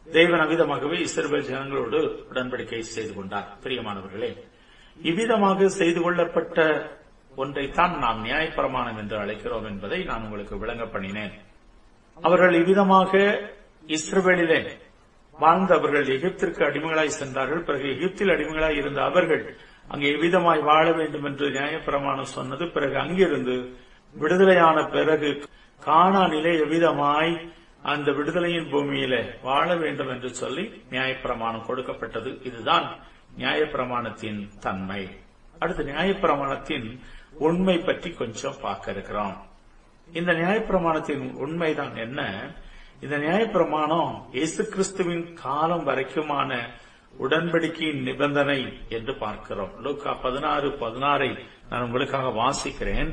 தேவன் அவ்விதமாகவே இஸ்ரவேல் ஜனங்களோடு உடன்படிக்கை செய்து கொண்டார் பிரியமானவர்களே இவ்விதமாக செய்து கொள்ளப்பட்ட ஒன்றைத்தான் நாம் நியாயப்பிரமாணம் என்று அழைக்கிறோம் என்பதை நான் உங்களுக்கு விளங்க பண்ணினேன் அவர்கள் இவ்விதமாக இஸ்ரவேலிலே வாழ்ந்தவர்கள் எகிப்திற்கு அடிமைகளாய் சென்றார்கள் பிறகு எகிப்தில் அடிமைகளாய் இருந்த அவர்கள் அங்கே எவ்விதமாய் வாழ வேண்டும் என்று நியாயப்பிரமாணம் சொன்னது பிறகு அங்கிருந்து விடுதலையான பிறகு காணானிலே எவ்விதமாய் அந்த விடுதலையின் பூமியிலே வாழ வேண்டும் என்று சொல்லி நியாயப்பிரமாணம் கொடுக்கப்பட்டது இதுதான் நியாயப்பிரமாணத்தின் தன்மை அடுத்து நியாயப்பிரமாணத்தின் உண்மை பற்றி கொஞ்சம் பார்க்க இருக்கிறோம் இந்த நியாயப்பிரமாணத்தின் உண்மைதான் என்ன இந்த நியாயப்பிரமாணம் இயேசு கிறிஸ்துவின் காலம் வரைக்குமான உடன்படிக்கையின் நிபந்தனை என்று பார்க்கிறோம் லூக்கா பதினாறு பதினாறை நான் உங்களுக்காக வாசிக்கிறேன்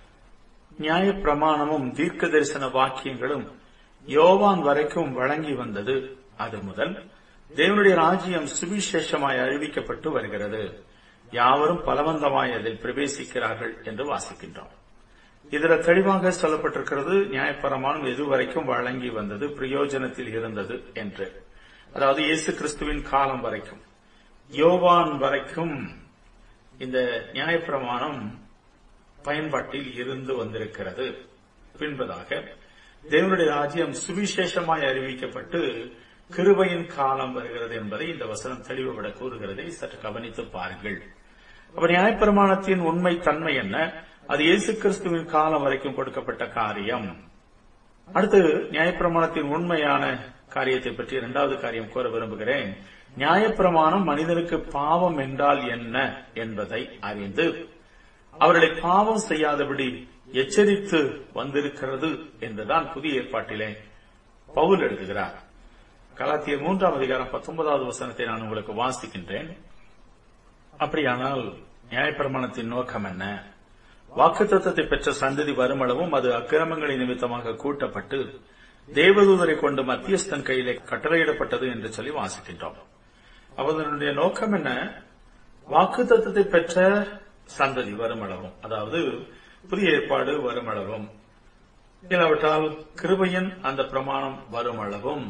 நியாயப்பிரமாணமும் தீர்க்க தரிசன வாக்கியங்களும் யோவான் வரைக்கும் வழங்கி வந்தது அது முதல் தேவனுடைய ராஜ்யம் சுவிசேஷமாய் அறிவிக்கப்பட்டு வருகிறது யாவரும் பலவந்தமாய் அதில் பிரவேசிக்கிறார்கள் என்று வாசிக்கின்றோம் இதில் தெளிவாக சொல்லப்பட்டிருக்கிறது நியாயப்பிரமாணம் எதுவரைக்கும் வழங்கி வந்தது பிரயோஜனத்தில் இருந்தது என்று அதாவது இயேசு கிறிஸ்துவின் காலம் வரைக்கும் யோவான் வரைக்கும் இந்த நியாயப்பிரமாணம் பயன்பாட்டில் இருந்து வந்திருக்கிறது பின்பதாக தேவனுடைய ராஜ்யம் சுவிசேஷமாய் அறிவிக்கப்பட்டு கிருபையின் காலம் வருகிறது என்பதை இந்த வசனம் தெளிவுபட கூறுகிறதை சற்று கவனித்து பாருங்கள் அப்ப நியாயப்பிரமாணத்தின் உண்மை தன்மை என்ன அது இயேசு கிறிஸ்துவின் காலம் வரைக்கும் கொடுக்கப்பட்ட காரியம் அடுத்து நியாயப்பிரமாணத்தின் உண்மையான காரியத்தை பற்றி இரண்டாவது காரியம் கூற விரும்புகிறேன் நியாயப்பிரமாணம் மனிதனுக்கு பாவம் என்றால் என்ன என்பதை அறிந்து அவர்களை பாவம் செய்யாதபடி எச்சரித்து வந்திருக்கிறது என்றுதான் புதிய ஏற்பாட்டிலே பவுல் எழுதுகிறார் கலாத்திய மூன்றாம் அதிகாரம் பத்தொன்பதாவது வசனத்தை நான் உங்களுக்கு வாசிக்கின்றேன் அப்படியானால் நியாயப்பிரமாணத்தின் நோக்கம் என்ன வாக்குத்தத்தத்தை பெற்ற சந்ததி வருமளவும் அது அக்கிரமங்களின் நிமித்தமாக கூட்டப்பட்டு தேவதூதரை கொண்டு மத்தியஸ்தன் கையிலே கட்டளையிடப்பட்டது என்று சொல்லி வாசிக்கின்றோம் அவர்களுடைய நோக்கம் என்ன வாக்குத்தத்தத்தை பெற்ற சந்ததி வருமளவும் அதாவது புதிய ஏற்பாடு வருமளவும் இல்லாவிட்டால் கிருபையின் அந்த பிரமாணம் வருமளவும்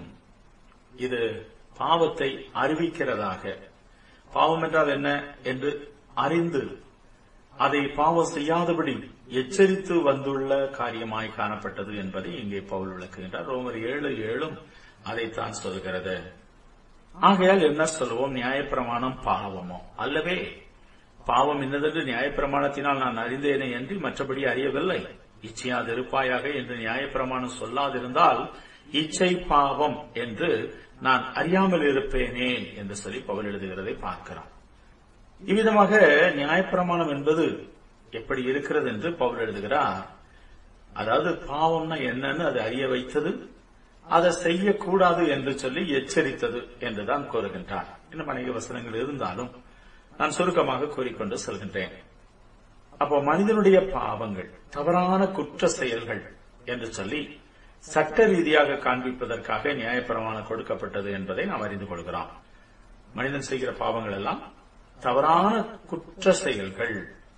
இது பாவத்தை அறிவிக்கிறதாக பாவம் என்றால் என்ன என்று அறிந்து அதை பாவம் செய்யாதபடி எச்சரித்து வந்துள்ள காரியமாய் காணப்பட்டது என்பதை இங்கே பவுல் விளக்குகின்றார் ரோமர் ஏழு ஏழும் அதைத்தான் சொல்கிறது ஆகையால் என்ன சொல்லுவோம் நியாயப்பிரமாணம் பாவமோ அல்லவே பாவம் என்னதென்று நியாயப்பிரமாணத்தினால் நான் அறிந்தேனே என்று மற்றபடி அறியவில்லை இச்சையாதிருப்பாயாக என்று நியாயப்பிரமாணம் சொல்லாதிருந்தால் இச்சை பாவம் என்று நான் அறியாமல் இருப்பேனே என்று சொல்லி பவுல் எழுதுகிறதை பார்க்கிறோம் இவ்விதமாக நியாயப்பிரமாணம் என்பது எப்படி இருக்கிறது என்று பவுல் எழுதுகிறார் அதாவது பாவம்னா என்னன்னு அது அறிய வைத்தது அதை செய்யக்கூடாது என்று சொல்லி எச்சரித்தது என்றுதான் கூறுகின்றார் இன்னும் அநேக வசனங்கள் இருந்தாலும் நான் சுருக்கமாக கூறிக்கொண்டு செல்கின்றேன் அப்போ மனிதனுடைய பாவங்கள் தவறான குற்ற செயல்கள் என்று சொல்லி சட்ட ரீதியாக காண்பிப்பதற்காக நியாயப்பிரமாணம் கொடுக்கப்பட்டது என்பதை நாம் அறிந்து கொள்கிறோம் மனிதன் செய்கிற பாவங்கள் எல்லாம் தவறான குற்ற செயல்கள்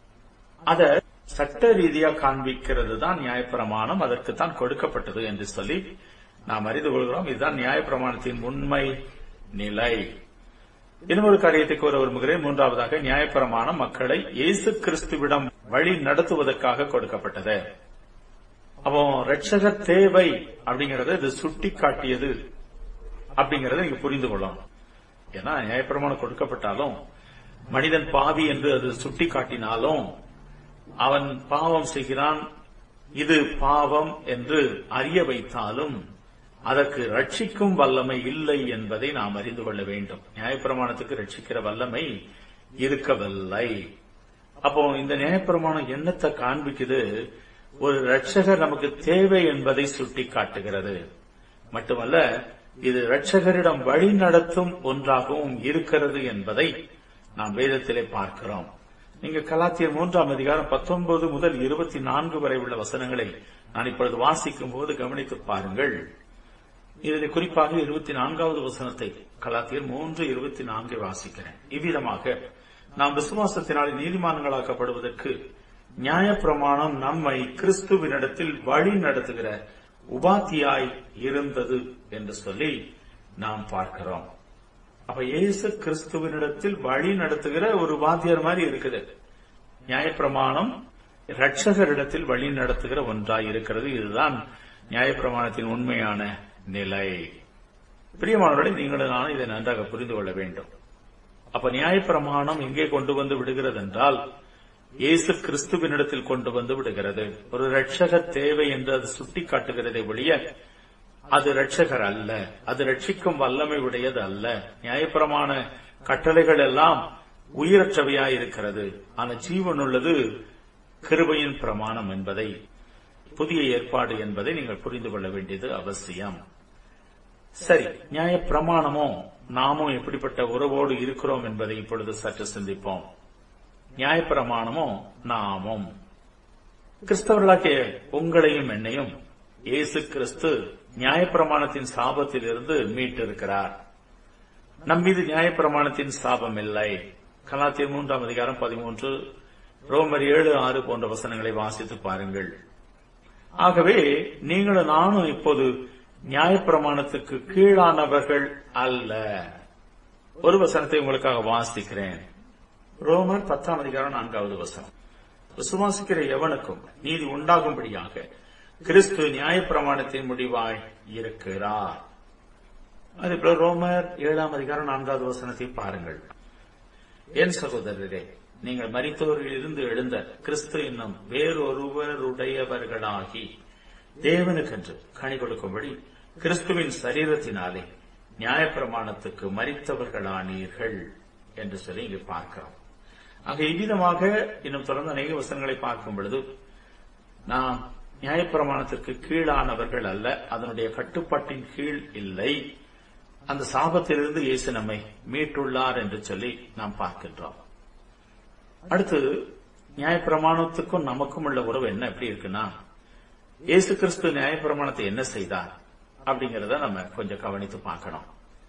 அத சட்ட ரீதியா காண்பிக்கிறது தான் நியாயப்பிரமாணம் அதற்குத்தான் கொடுக்கப்பட்டது என்று சொல்லி நாம் அறிந்து கொள்கிறோம் இதுதான் நியாயப்பிரமாணத்தின் உண்மை நிலை இன்னொரு காரியத்தை கூற விரும்புகிறேன் மூன்றாவதாக நியாயப்பிரமாணம் மக்களை இயேசு கிறிஸ்துவிடம் வழி நடத்துவதற்காக கொடுக்கப்பட்டது அப்போ ரட்சகர் தேவை அப்படிங்கறத இது சுட்டி காட்டியது அப்படிங்கறத நீங்க புரிந்து கொள்ளணும் ஏன்னா நியாயப்பிரமாணம் கொடுக்கப்பட்டாலும் மனிதன் பாவி என்று அது சுட்டி காட்டினாலும் அவன் பாவம் செய்கிறான் இது பாவம் என்று அறிய வைத்தாலும் அதற்கு ரட்சிக்கும் வல்லமை இல்லை என்பதை நாம் அறிந்து கொள்ள வேண்டும் நியாயப்பிரமாணத்துக்கு ரட்சிக்கிற வல்லமை இருக்கவில்லை அப்போ இந்த நியாயப்பிரமாணம் என்னத்தை காண்பிக்குது ஒரு ரட்சகர் நமக்கு தேவை என்பதை சுட்டி காட்டுகிறது மட்டுமல்ல இது ரட்சகரிடம் வழி நடத்தும் ஒன்றாகவும் இருக்கிறது என்பதை நாம் வேதத்திலே பார்க்கிறோம் நீங்க கலாத்தியர் மூன்றாம் அதிகாரம் பத்தொன்பது முதல் இருபத்தி நான்கு வரை உள்ள வசனங்களை நான் இப்பொழுது வாசிக்கும் போது கவனித்து பாருங்கள் இதில் குறிப்பாக இருபத்தி நான்காவது வசனத்தை கலாத்தியர் மூன்று இருபத்தி நான்கை வாசிக்கிறேன் இவ்விதமாக நாம் விசுவாசத்தினால் நீதிமான்களாக்கப்படுவதற்கு நியாயப்பிரமாணம் நம்மை கிறிஸ்துவினிடத்தில் வழி நடத்துகிற உபாத்தியாய் இருந்தது என்று சொல்லி நாம் பார்க்கிறோம் அப்ப இயேசு கிறிஸ்துவனிடத்தில் வழி நடத்துகிற ஒரு வாத்தியார் மாதிரி இருக்குது நியாயப்பிரமாணம் ரட்சகரிடத்தில் வழி நடத்துகிற ஒன்றாய் இருக்கிறது இதுதான் நியாயப்பிரமாணத்தின் உண்மையான நிலை பிரியமானவர்களை நீங்களும் நானும் இதை நன்றாக புரிந்து கொள்ள வேண்டும் அப்ப நியாயப்பிரமாணம் எங்கே கொண்டு வந்து விடுகிறது என்றால் இயேசு கிறிஸ்துவினிடத்தில் கொண்டு வந்து விடுகிறது ஒரு ரட்சக தேவை என்று அது சுட்டி காட்டுகிறதை ஒழிய அது ரட்சகர் அல்ல அது ரட்சிக்கும் வல்லமை உடையது அல்ல நியாயப்பிரமாண கட்டளைகள் எல்லாம் உயிரற்றவையாய் இருக்கிறது ஆன ஜீவன் உள்ளது கிருபையின் பிரமாணம் என்பதை புதிய ஏற்பாடு என்பதை நீங்கள் புரிந்து கொள்ள வேண்டியது அவசியம் சரி நியாய பிரமாணமோ நாமும் எப்படிப்பட்ட உறவோடு இருக்கிறோம் என்பதை இப்பொழுது சற்று சிந்திப்போம் நியாயப்பிரமாணமோ நாமும் கிறிஸ்தவர்களாகிய உங்களையும் என்னையும் இயேசு கிறிஸ்து நியாயப்பிரமாணத்தின் சாபத்தில் இருந்து மீட்டிருக்கிறார் நம் மீது நியாயப்பிரமாணத்தின் சாபம் இல்லை கலாத்தியர் மூன்றாம் அதிகாரம் பதிமூன்று ரோமர் ஏழு ஆறு போன்ற வசனங்களை வாசித்து பாருங்கள் ஆகவே நீங்களும் நானும் இப்போது நியாயப்பிரமாணத்துக்கு கீழானவர்கள் அல்ல ஒரு வசனத்தை உங்களுக்காக வாசிக்கிறேன் ரோமர் பத்தாம் அதிகாரம் நான்காவது வசனம் விசுவாசிக்கிற எவனுக்கும் நீதி உண்டாகும்படியாக கிறிஸ்து நியாயப்பிரமாணத்தின் முடிவாய் இருக்கிறார் அதேபோல ரோமர் ஏழாம் அதிகாரம் நான்காவது வசனத்தை பாருங்கள் என் சகோதரரே நீங்கள் மரித்தோரில் இருந்து எழுந்த கிறிஸ்து என்னும் வேறொருவருடையவர்களாகி தேவனுக்கென்று கனி கொடுக்கும்படி கிறிஸ்துவின் சரீரத்தினாலே நியாயப்பிரமாணத்துக்கு மறித்தவர்களானீர்கள் என்று சொல்லி இங்கு பார்க்கிறோம் ஆக இவ்விதமாக இன்னும் தொடர்ந்து அநேக வசனங்களை பார்க்கும் பொழுது நாம் நியாயப்பிரமாணத்திற்கு கீழானவர்கள் அல்ல அதனுடைய கட்டுப்பாட்டின் கீழ் இல்லை அந்த சாபத்திலிருந்து இயேசு நம்மை மீட்டுள்ளார் என்று சொல்லி நாம் பார்க்கின்றோம் அடுத்து நியாயப்பிரமாணத்துக்கும் நமக்கும் உள்ள உறவு என்ன எப்படி இருக்குன்னா இயேசு கிறிஸ்து நியாயப்பிரமாணத்தை என்ன செய்தார் அப்படிங்கறத நம்ம கொஞ்சம் கவனித்து பார்க்கணும்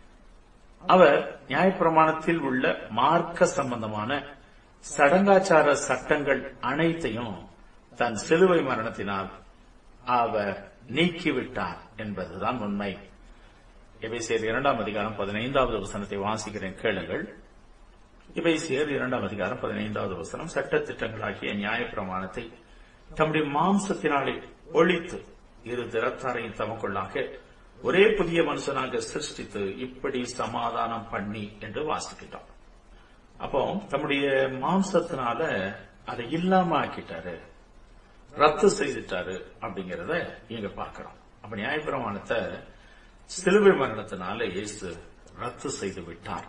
அவர் நியாயப்பிரமாணத்தில் உள்ள மார்க்க சம்பந்தமான சடங்காச்சார சட்டங்கள் அனைத்தையும் தன் சிலுவை மரணத்தினால் அவர் நீக்கிவிட்டார் என்பதுதான் உண்மை எபேசியர் இரண்டாம் அதிகாரம் பதினைந்தாவது வசனத்தை வாசிக்கிறேன் கேளுங்கள் எபேசியர் இரண்டாம் அதிகாரம் பதினைந்தாவது வசனம் சட்ட திட்டங்களாகிய நியாயப்பிரமாணத்தை தம்முடைய மாம்சத்தினாலே ஒழித்து இரு திறத்தாரையும் தமக்குள்ளாக ஒரே புதிய மனுஷனாக சிருஷ்டித்து இப்படி சமாதானம் பண்ணி என்று வாசிக்கிட்டோம் அப்போ தம்முடைய மாம்சத்தினால அதை இல்லாம ஆக்கிட்டாரு ரத்து செய்துட்டாரு அப்படிங்கறத இங்க பார்க்கிறோம் அப்ப நியாயப்பிரமாணத்தை சிலுவை மரணத்தினால இயேசு ரத்து செய்து விட்டார்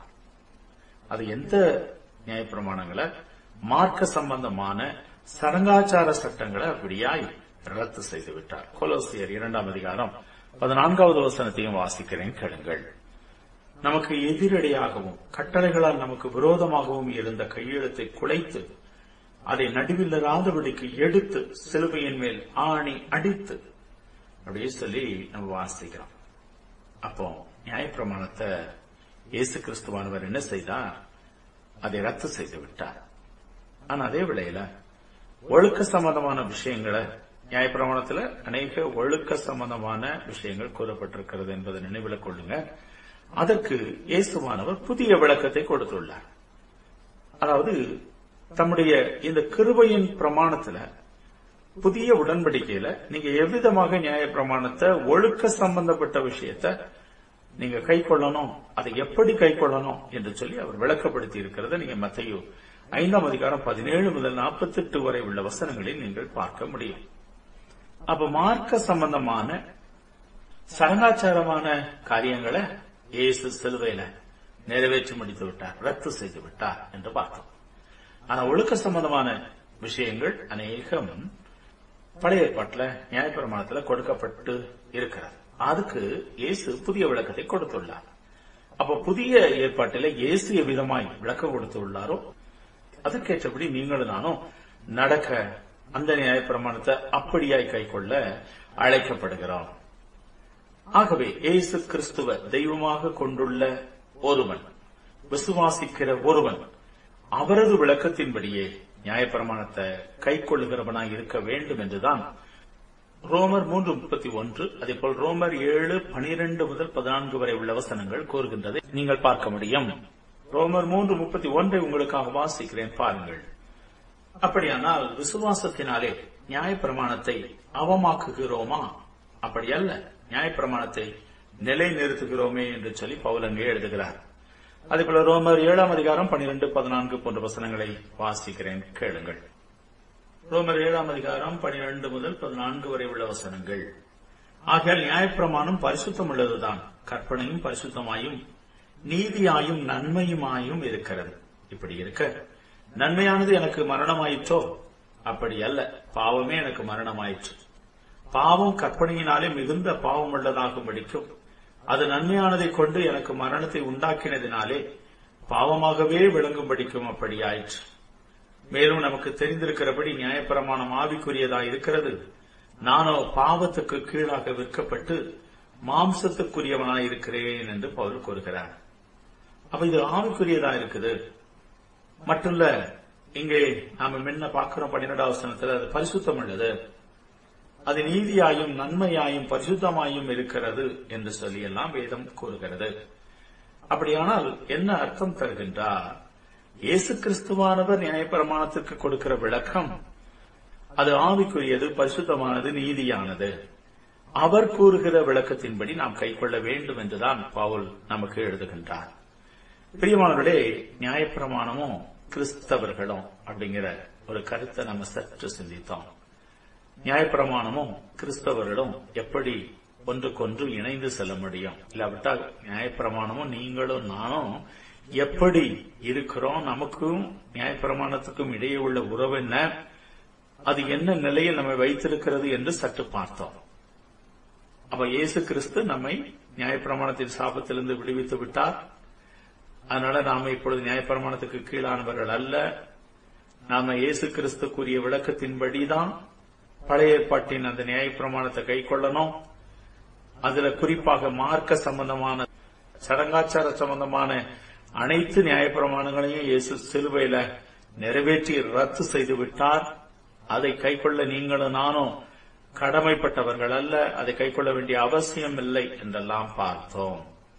அது எந்த நியாயப்பிரமாணங்களை மார்க்க சம்பந்தமான சடங்காச்சார சட்டங்களை அப்படியாய் ரத்து செய்து விட்டார் கொலோசியர் இரண்டாம் அதிகாரம் பதினான்காவது வசனத்தையும் வாசிக்கிறேன் கேளுங்கள் நமக்கு எதிரடையாகவும் கட்டளைகளால் நமக்கு விரோதமாகவும் இருந்த கையெழுத்தை குலைத்து அதை நடுவில்லராதபடிக்கு எடுத்து சிலுவையின் மேல் ஆணி அடித்து அப்படியே சொல்லி நம்ம வாசிக்கிறோம் அப்போ நியாயப்பிரமாணத்தை இயேசு கிறிஸ்துவானவர் என்ன செய்தார் அதை ரத்து செய்து விட்டார் ஆனா அதே வேளையில ஒழுக்க சம்பந்தமான விஷயங்களை நியாயப்பிரமாணத்துல அநேக ஒழுக்க சம்பந்தமான விஷயங்கள் கூறப்பட்டிருக்கிறது என்பதை நினைவில் கொள்ளுங்க அதற்கு இயேசுவானவர் புதிய விளக்கத்தை கொடுத்துள்ளார் அதாவது தம்முடைய இந்த கிருபையின் பிரமாணத்துல புதிய உடன்படிக்கையில நீங்க எவ்விதமாக நியாய பிரமாணத்தை ஒழுக்க சம்பந்தப்பட்ட விஷயத்த நீங்க கை கொள்ளணும் அதை எப்படி கை கொள்ளணும் என்று சொல்லி அவர் விளக்கப்படுத்தி இருக்கிறத நீங்க மத்தையோ ஐந்தாம் அதிகாரம் பதினேழு முதல் நாற்பத்தி எட்டு வரை உள்ள வசனங்களில் நீங்கள் பார்க்க முடியும் அப்ப மார்க்க சம்பந்தமான சடங்காச்சாரமான காரியங்களை இயேசு சிலுவையில நிறைவேற்றி முடித்து விட்டார் ரத்து செய்து விட்டார் என்று பார்த்தோம் ஆனா ஒழுக்க சம்பந்தமான விஷயங்கள் அநேகம் பழைய ஏற்பாட்டுல நியாயப்பிரமாணத்துல கொடுக்கப்பட்டு இருக்கிறது அதுக்கு இயேசு புதிய விளக்கத்தை கொடுத்துள்ளார் அப்ப புதிய ஏற்பாட்டில இயேசு எவ்விதமாய் விளக்கம் கொடுத்துள்ளாரோ அதற்கேற்றபடி நீங்களும் நானும் நடக்க அந்த நியாயப்பிரமாணத்தை அப்படியாய் கை கொள்ள அழைக்கப்படுகிறோம் ஆகவே இயேசு கிறிஸ்துவ தெய்வமாக கொண்டுள்ள ஒருவன் விசுவாசிக்கிற ஒருவன் அவரது விளக்கத்தின்படியே நியாயப்பிரமாணத்தை கை கொள்ளுகிறவனாய் இருக்க வேண்டும் என்றுதான் ரோமர் மூன்று முப்பத்தி ஒன்று அதேபோல் ரோமர் ஏழு பனிரெண்டு முதல் பதினான்கு வரை உள்ள வசனங்கள் கூறுகின்றது நீங்கள் பார்க்க முடியும் ரோமர் மூன்று முப்பத்தி ஒன்றை உங்களுக்காக வாசிக்கிறேன் பாருங்கள் அப்படியானால் விசுவாசத்தினாலே நியாயப்பிரமாணத்தை அவமாக்குகிறோமா அப்படி அல்ல நியாயப்பிரமாணத்தை நிலை நிறுத்துகிறோமே என்று சொல்லி பவுல் அங்கே எழுதுகிறார் அதேபோல ரோமர் ஏழாம் அதிகாரம் பனிரெண்டு பதினான்கு போன்ற வசனங்களை வாசிக்கிறேன் கேளுங்கள் ரோமர் ஏழாம் அதிகாரம் பனிரெண்டு முதல் பதினான்கு வரை உள்ள வசனங்கள் ஆகையால் நியாயப்பிரமாணம் பரிசுத்தம் உள்ளதுதான் கற்பனையும் பரிசுத்தமாயும் நீதியாயும் நன்மையுமாயும் இருக்கிறது இப்படி இருக்க நன்மையானது எனக்கு மரணமாயிற்றோ அப்படி அல்ல பாவமே எனக்கு மரணமாயிற்று பாவம் கற்பனையினாலே மிகுந்த பாவம் உள்ளதாகும்படிக்கும் அது நன்மையானதை கொண்டு எனக்கு மரணத்தை உண்டாக்கினதினாலே பாவமாகவே விளங்கும்படிக்கும் அப்படி ஆயிற்று மேலும் நமக்கு தெரிந்திருக்கிறபடி நியாயப்பிரமாணம் ஆவிக்குரியதாய் இருக்கிறது நானோ பாவத்துக்கு கீழாக விற்கப்பட்டு மாம்சத்துக்குரியவனாய் இருக்கிறேன் என்று பவுல் கூறுகிறார் அப்ப இது ஆவிக்குரியதா இருக்குது மட்டுமல்ல இங்கே நாம முன்ன பார்க்கிறோம் பன்னிரெண்டாவது வசனத்தில் அது பரிசுத்தம் உள்ளது அது நீதியாயும் நன்மையாயும் பரிசுத்தமாயும் இருக்கிறது என்று சொல்லி எல்லாம் வேதம் கூறுகிறது அப்படியானால் என்ன அர்த்தம் தருகின்றார் இயேசு கிறிஸ்துவானவர் நியாயப்பிரமாணத்திற்கு கொடுக்கிற விளக்கம் அது ஆவிக்குரியது பரிசுத்தமானது நீதியானது அவர் கூறுகிற விளக்கத்தின்படி நாம் கைக்கொள்ள வேண்டும் என்றுதான் பவுல் நமக்கு எழுதுகின்றார் பிரியமானவர்களே நியாயப்பிரமாணமும் கிறிஸ்தவர்களும் அப்படிங்கிற ஒரு கருத்தை நம்ம சற்று சிந்தித்தோம் நியாயப்பிரமாணமும் கிறிஸ்தவர்களும் எப்படி ஒன்றுக்கொன்று இணைந்து செல்ல முடியும் இல்லாவிட்டால் நியாயப்பிரமாணமும் நீங்களும் நானும் எப்படி இருக்கிறோம் நமக்கும் நியாயப்பிரமாணத்துக்கும் இடையே உள்ள உறவு என்ன அது என்ன நிலையில் நம்மை வைத்திருக்கிறது என்று சற்று பார்த்தோம் அப்ப இயேசு கிறிஸ்து நம்மை நியாயப்பிரமாணத்தின் சாபத்திலிருந்து விடுவித்து விட்டார் அதனால நாம இப்பொழுது நியாயப்பிரமாணத்துக்கு கீழானவர்கள் அல்ல நாம இயேசு கிறிஸ்துக்குரிய விளக்கத்தின்படிதான் பழைய ஏற்பாட்டின் அந்த நியாயப்பிரமாணத்தை கை கொள்ளணும் அதுல குறிப்பாக மார்க்க சம்பந்தமான சடங்காச்சார சம்பந்தமான அனைத்து நியாயப்பிரமாணங்களையும் இயேசு சிலுவையில நிறைவேற்றி ரத்து செய்து விட்டார் அதை கைக்கொள்ள நீங்களும் நானும் கடமைப்பட்டவர்கள் அல்ல அதை கைக்கொள்ள வேண்டிய அவசியம் இல்லை என்றெல்லாம் பார்த்தோம்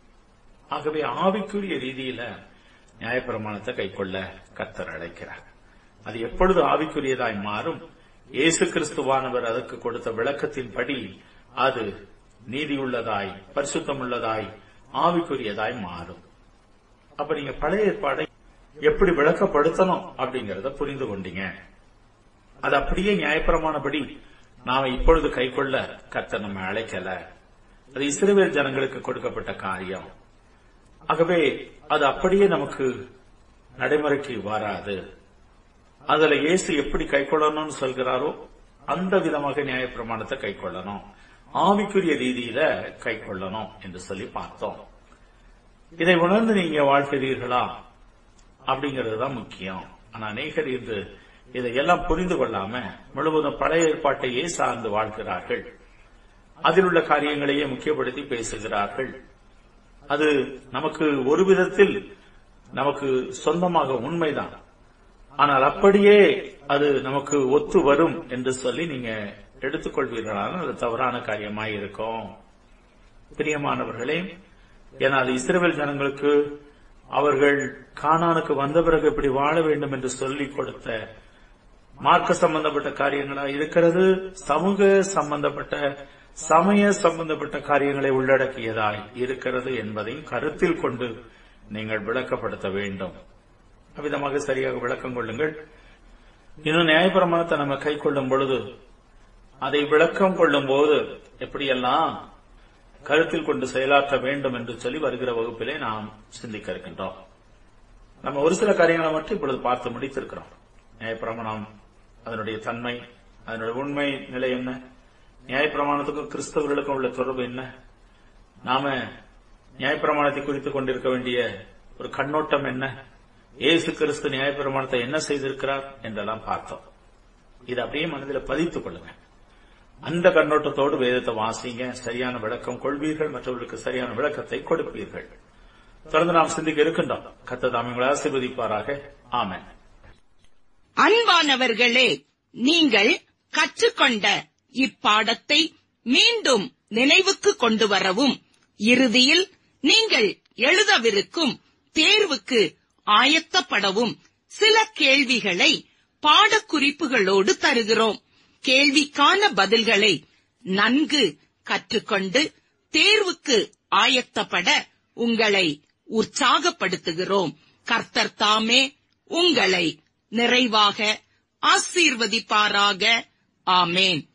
ஆகவே ஆவிக்குரிய ரீதியில நியாயப்பிரமாணத்தை கைக்கொள்ள கத்தர் அழைக்கிறார் அது எப்பொழுது ஆவிக்குரியதாய் மாறும் இயேசு கிறிஸ்துவானவர் அதற்கு கொடுத்த விளக்கத்தின்படி அது நீதியுள்ளதாய் பரிசுத்தமுள்ளதாய் ஆவிக்குரியதாய் மாறும் அப்ப நீங்க பழைய ஏற்பாடை எப்படி விளக்கப்படுத்தணும் அப்படிங்கறத புரிந்து கொண்டீங்க அது அப்படியே நியாயப்பிரமானபடி நாம இப்பொழுது கைக்கொள்ள கத்த நம்ம அழைக்கல அது இஸ்ரேல் ஜனங்களுக்கு கொடுக்கப்பட்ட காரியம் ஆகவே அது அப்படியே நமக்கு நடைமுறைக்கு வராது அதுல இயேசு எப்படி கைக்கொள்ளணும்னு சொல்கிறாரோ அந்த விதமாக நியாயப்பிரமாணத்தை கைக்கொள்ளணும் ஆவிக்குரிய ரீதியில கைக்கொள்ளணும் என்று சொல்லி பார்த்தோம் இதை உணர்ந்து நீங்க வாழ்கிறீர்களா அப்படிங்கிறது தான் முக்கியம் ஆனா அநேகர் இன்று இதையெல்லாம் புரிந்து கொள்ளாம முழுவதும் பழைய ஏற்பாட்டையே சார்ந்து வாழ்கிறார்கள் அதில் உள்ள காரியங்களையே முக்கியப்படுத்தி பேசுகிறார்கள் அது நமக்கு ஒரு விதத்தில் நமக்கு சொந்தமாக உண்மைதான் ஆனால் அப்படியே அது நமக்கு ஒத்து வரும் என்று சொல்லி நீங்க எடுத்துக்கொள்வீர்களானால் அது தவறான காரியமாய் இருக்கும் பிரியமானவர்களே ஏன்னா அது இஸ்ரேல் ஜனங்களுக்கு அவர்கள் கானானுக்கு வந்த பிறகு இப்படி வாழ வேண்டும் என்று சொல்லிக் கொடுத்த மார்க்க சம்பந்தப்பட்ட காரியங்களா இருக்கிறது சமூக சம்பந்தப்பட்ட சமய சம்பந்தப்பட்ட காரியங்களை உள்ளடக்கியதாய் இருக்கிறது என்பதை கருத்தில் கொண்டு நீங்கள் விளக்கப்படுத்த வேண்டும் அவ்விதமாக சரியாக விளக்கம் கொள்ளுங்கள் இன்னும் நியாயப்பிரமாணத்தை நம்ம கை கொள்ளும் பொழுது அதை விளக்கம் கொள்ளும் போது எப்படியெல்லாம் கருத்தில் கொண்டு செயலாற்ற வேண்டும் என்று சொல்லி வருகிற வகுப்பிலே நாம் சிந்திக்க இருக்கின்றோம் நம்ம ஒரு சில காரியங்களை மட்டும் இப்பொழுது பார்த்து முடித்திருக்கிறோம் நியாயப்பிரமாணம் அதனுடைய தன்மை அதனுடைய உண்மை நிலை என்ன நியாயப்பிரமாணத்துக்கும் கிறிஸ்தவர்களுக்கும் உள்ள தொடர்பு என்ன நாம நியாயப்பிரமாணத்தை குறித்து கொண்டிருக்க வேண்டிய ஒரு கண்ணோட்டம் என்ன இயேசு கிறிஸ்து நியாயப்பிரமாணத்தை என்ன செய்திருக்கிறார் என்றெல்லாம் பார்த்தோம் இது அப்படியே மனதில் பதித்துக் கொள்ளுங்க அந்த கண்ணோட்டத்தோடு வேதத்தை வாசிங்க சரியான விளக்கம் கொள்வீர்கள் மற்றவர்களுக்கு சரியான விளக்கத்தை கொடுப்பீர்கள் தொடர்ந்து நாம் சிந்திக்க இருக்கின்றோம் கத்த தாமியங்களை ஆசீர்வதிப்பாராக ஆமென் அன்பானவர்களே நீங்கள் கற்றுக்கொண்ட இப்பாடத்தை மீண்டும் நினைவுக்கு கொண்டு வரவும் இறுதியில் நீங்கள் எழுதவிருக்கும் தேர்வுக்கு ஆயத்தப்படவும் சில கேள்விகளை பாடக்குறிப்புகளோடு தருகிறோம் கேள்விக்கான பதில்களை நன்கு கற்றுக்கொண்டு தேர்வுக்கு ஆயத்தப்பட உங்களை உற்சாகப்படுத்துகிறோம் கர்த்தர் தாமே உங்களை நிறைவாக ஆசீர்வதிப்பாராக ஆமேன்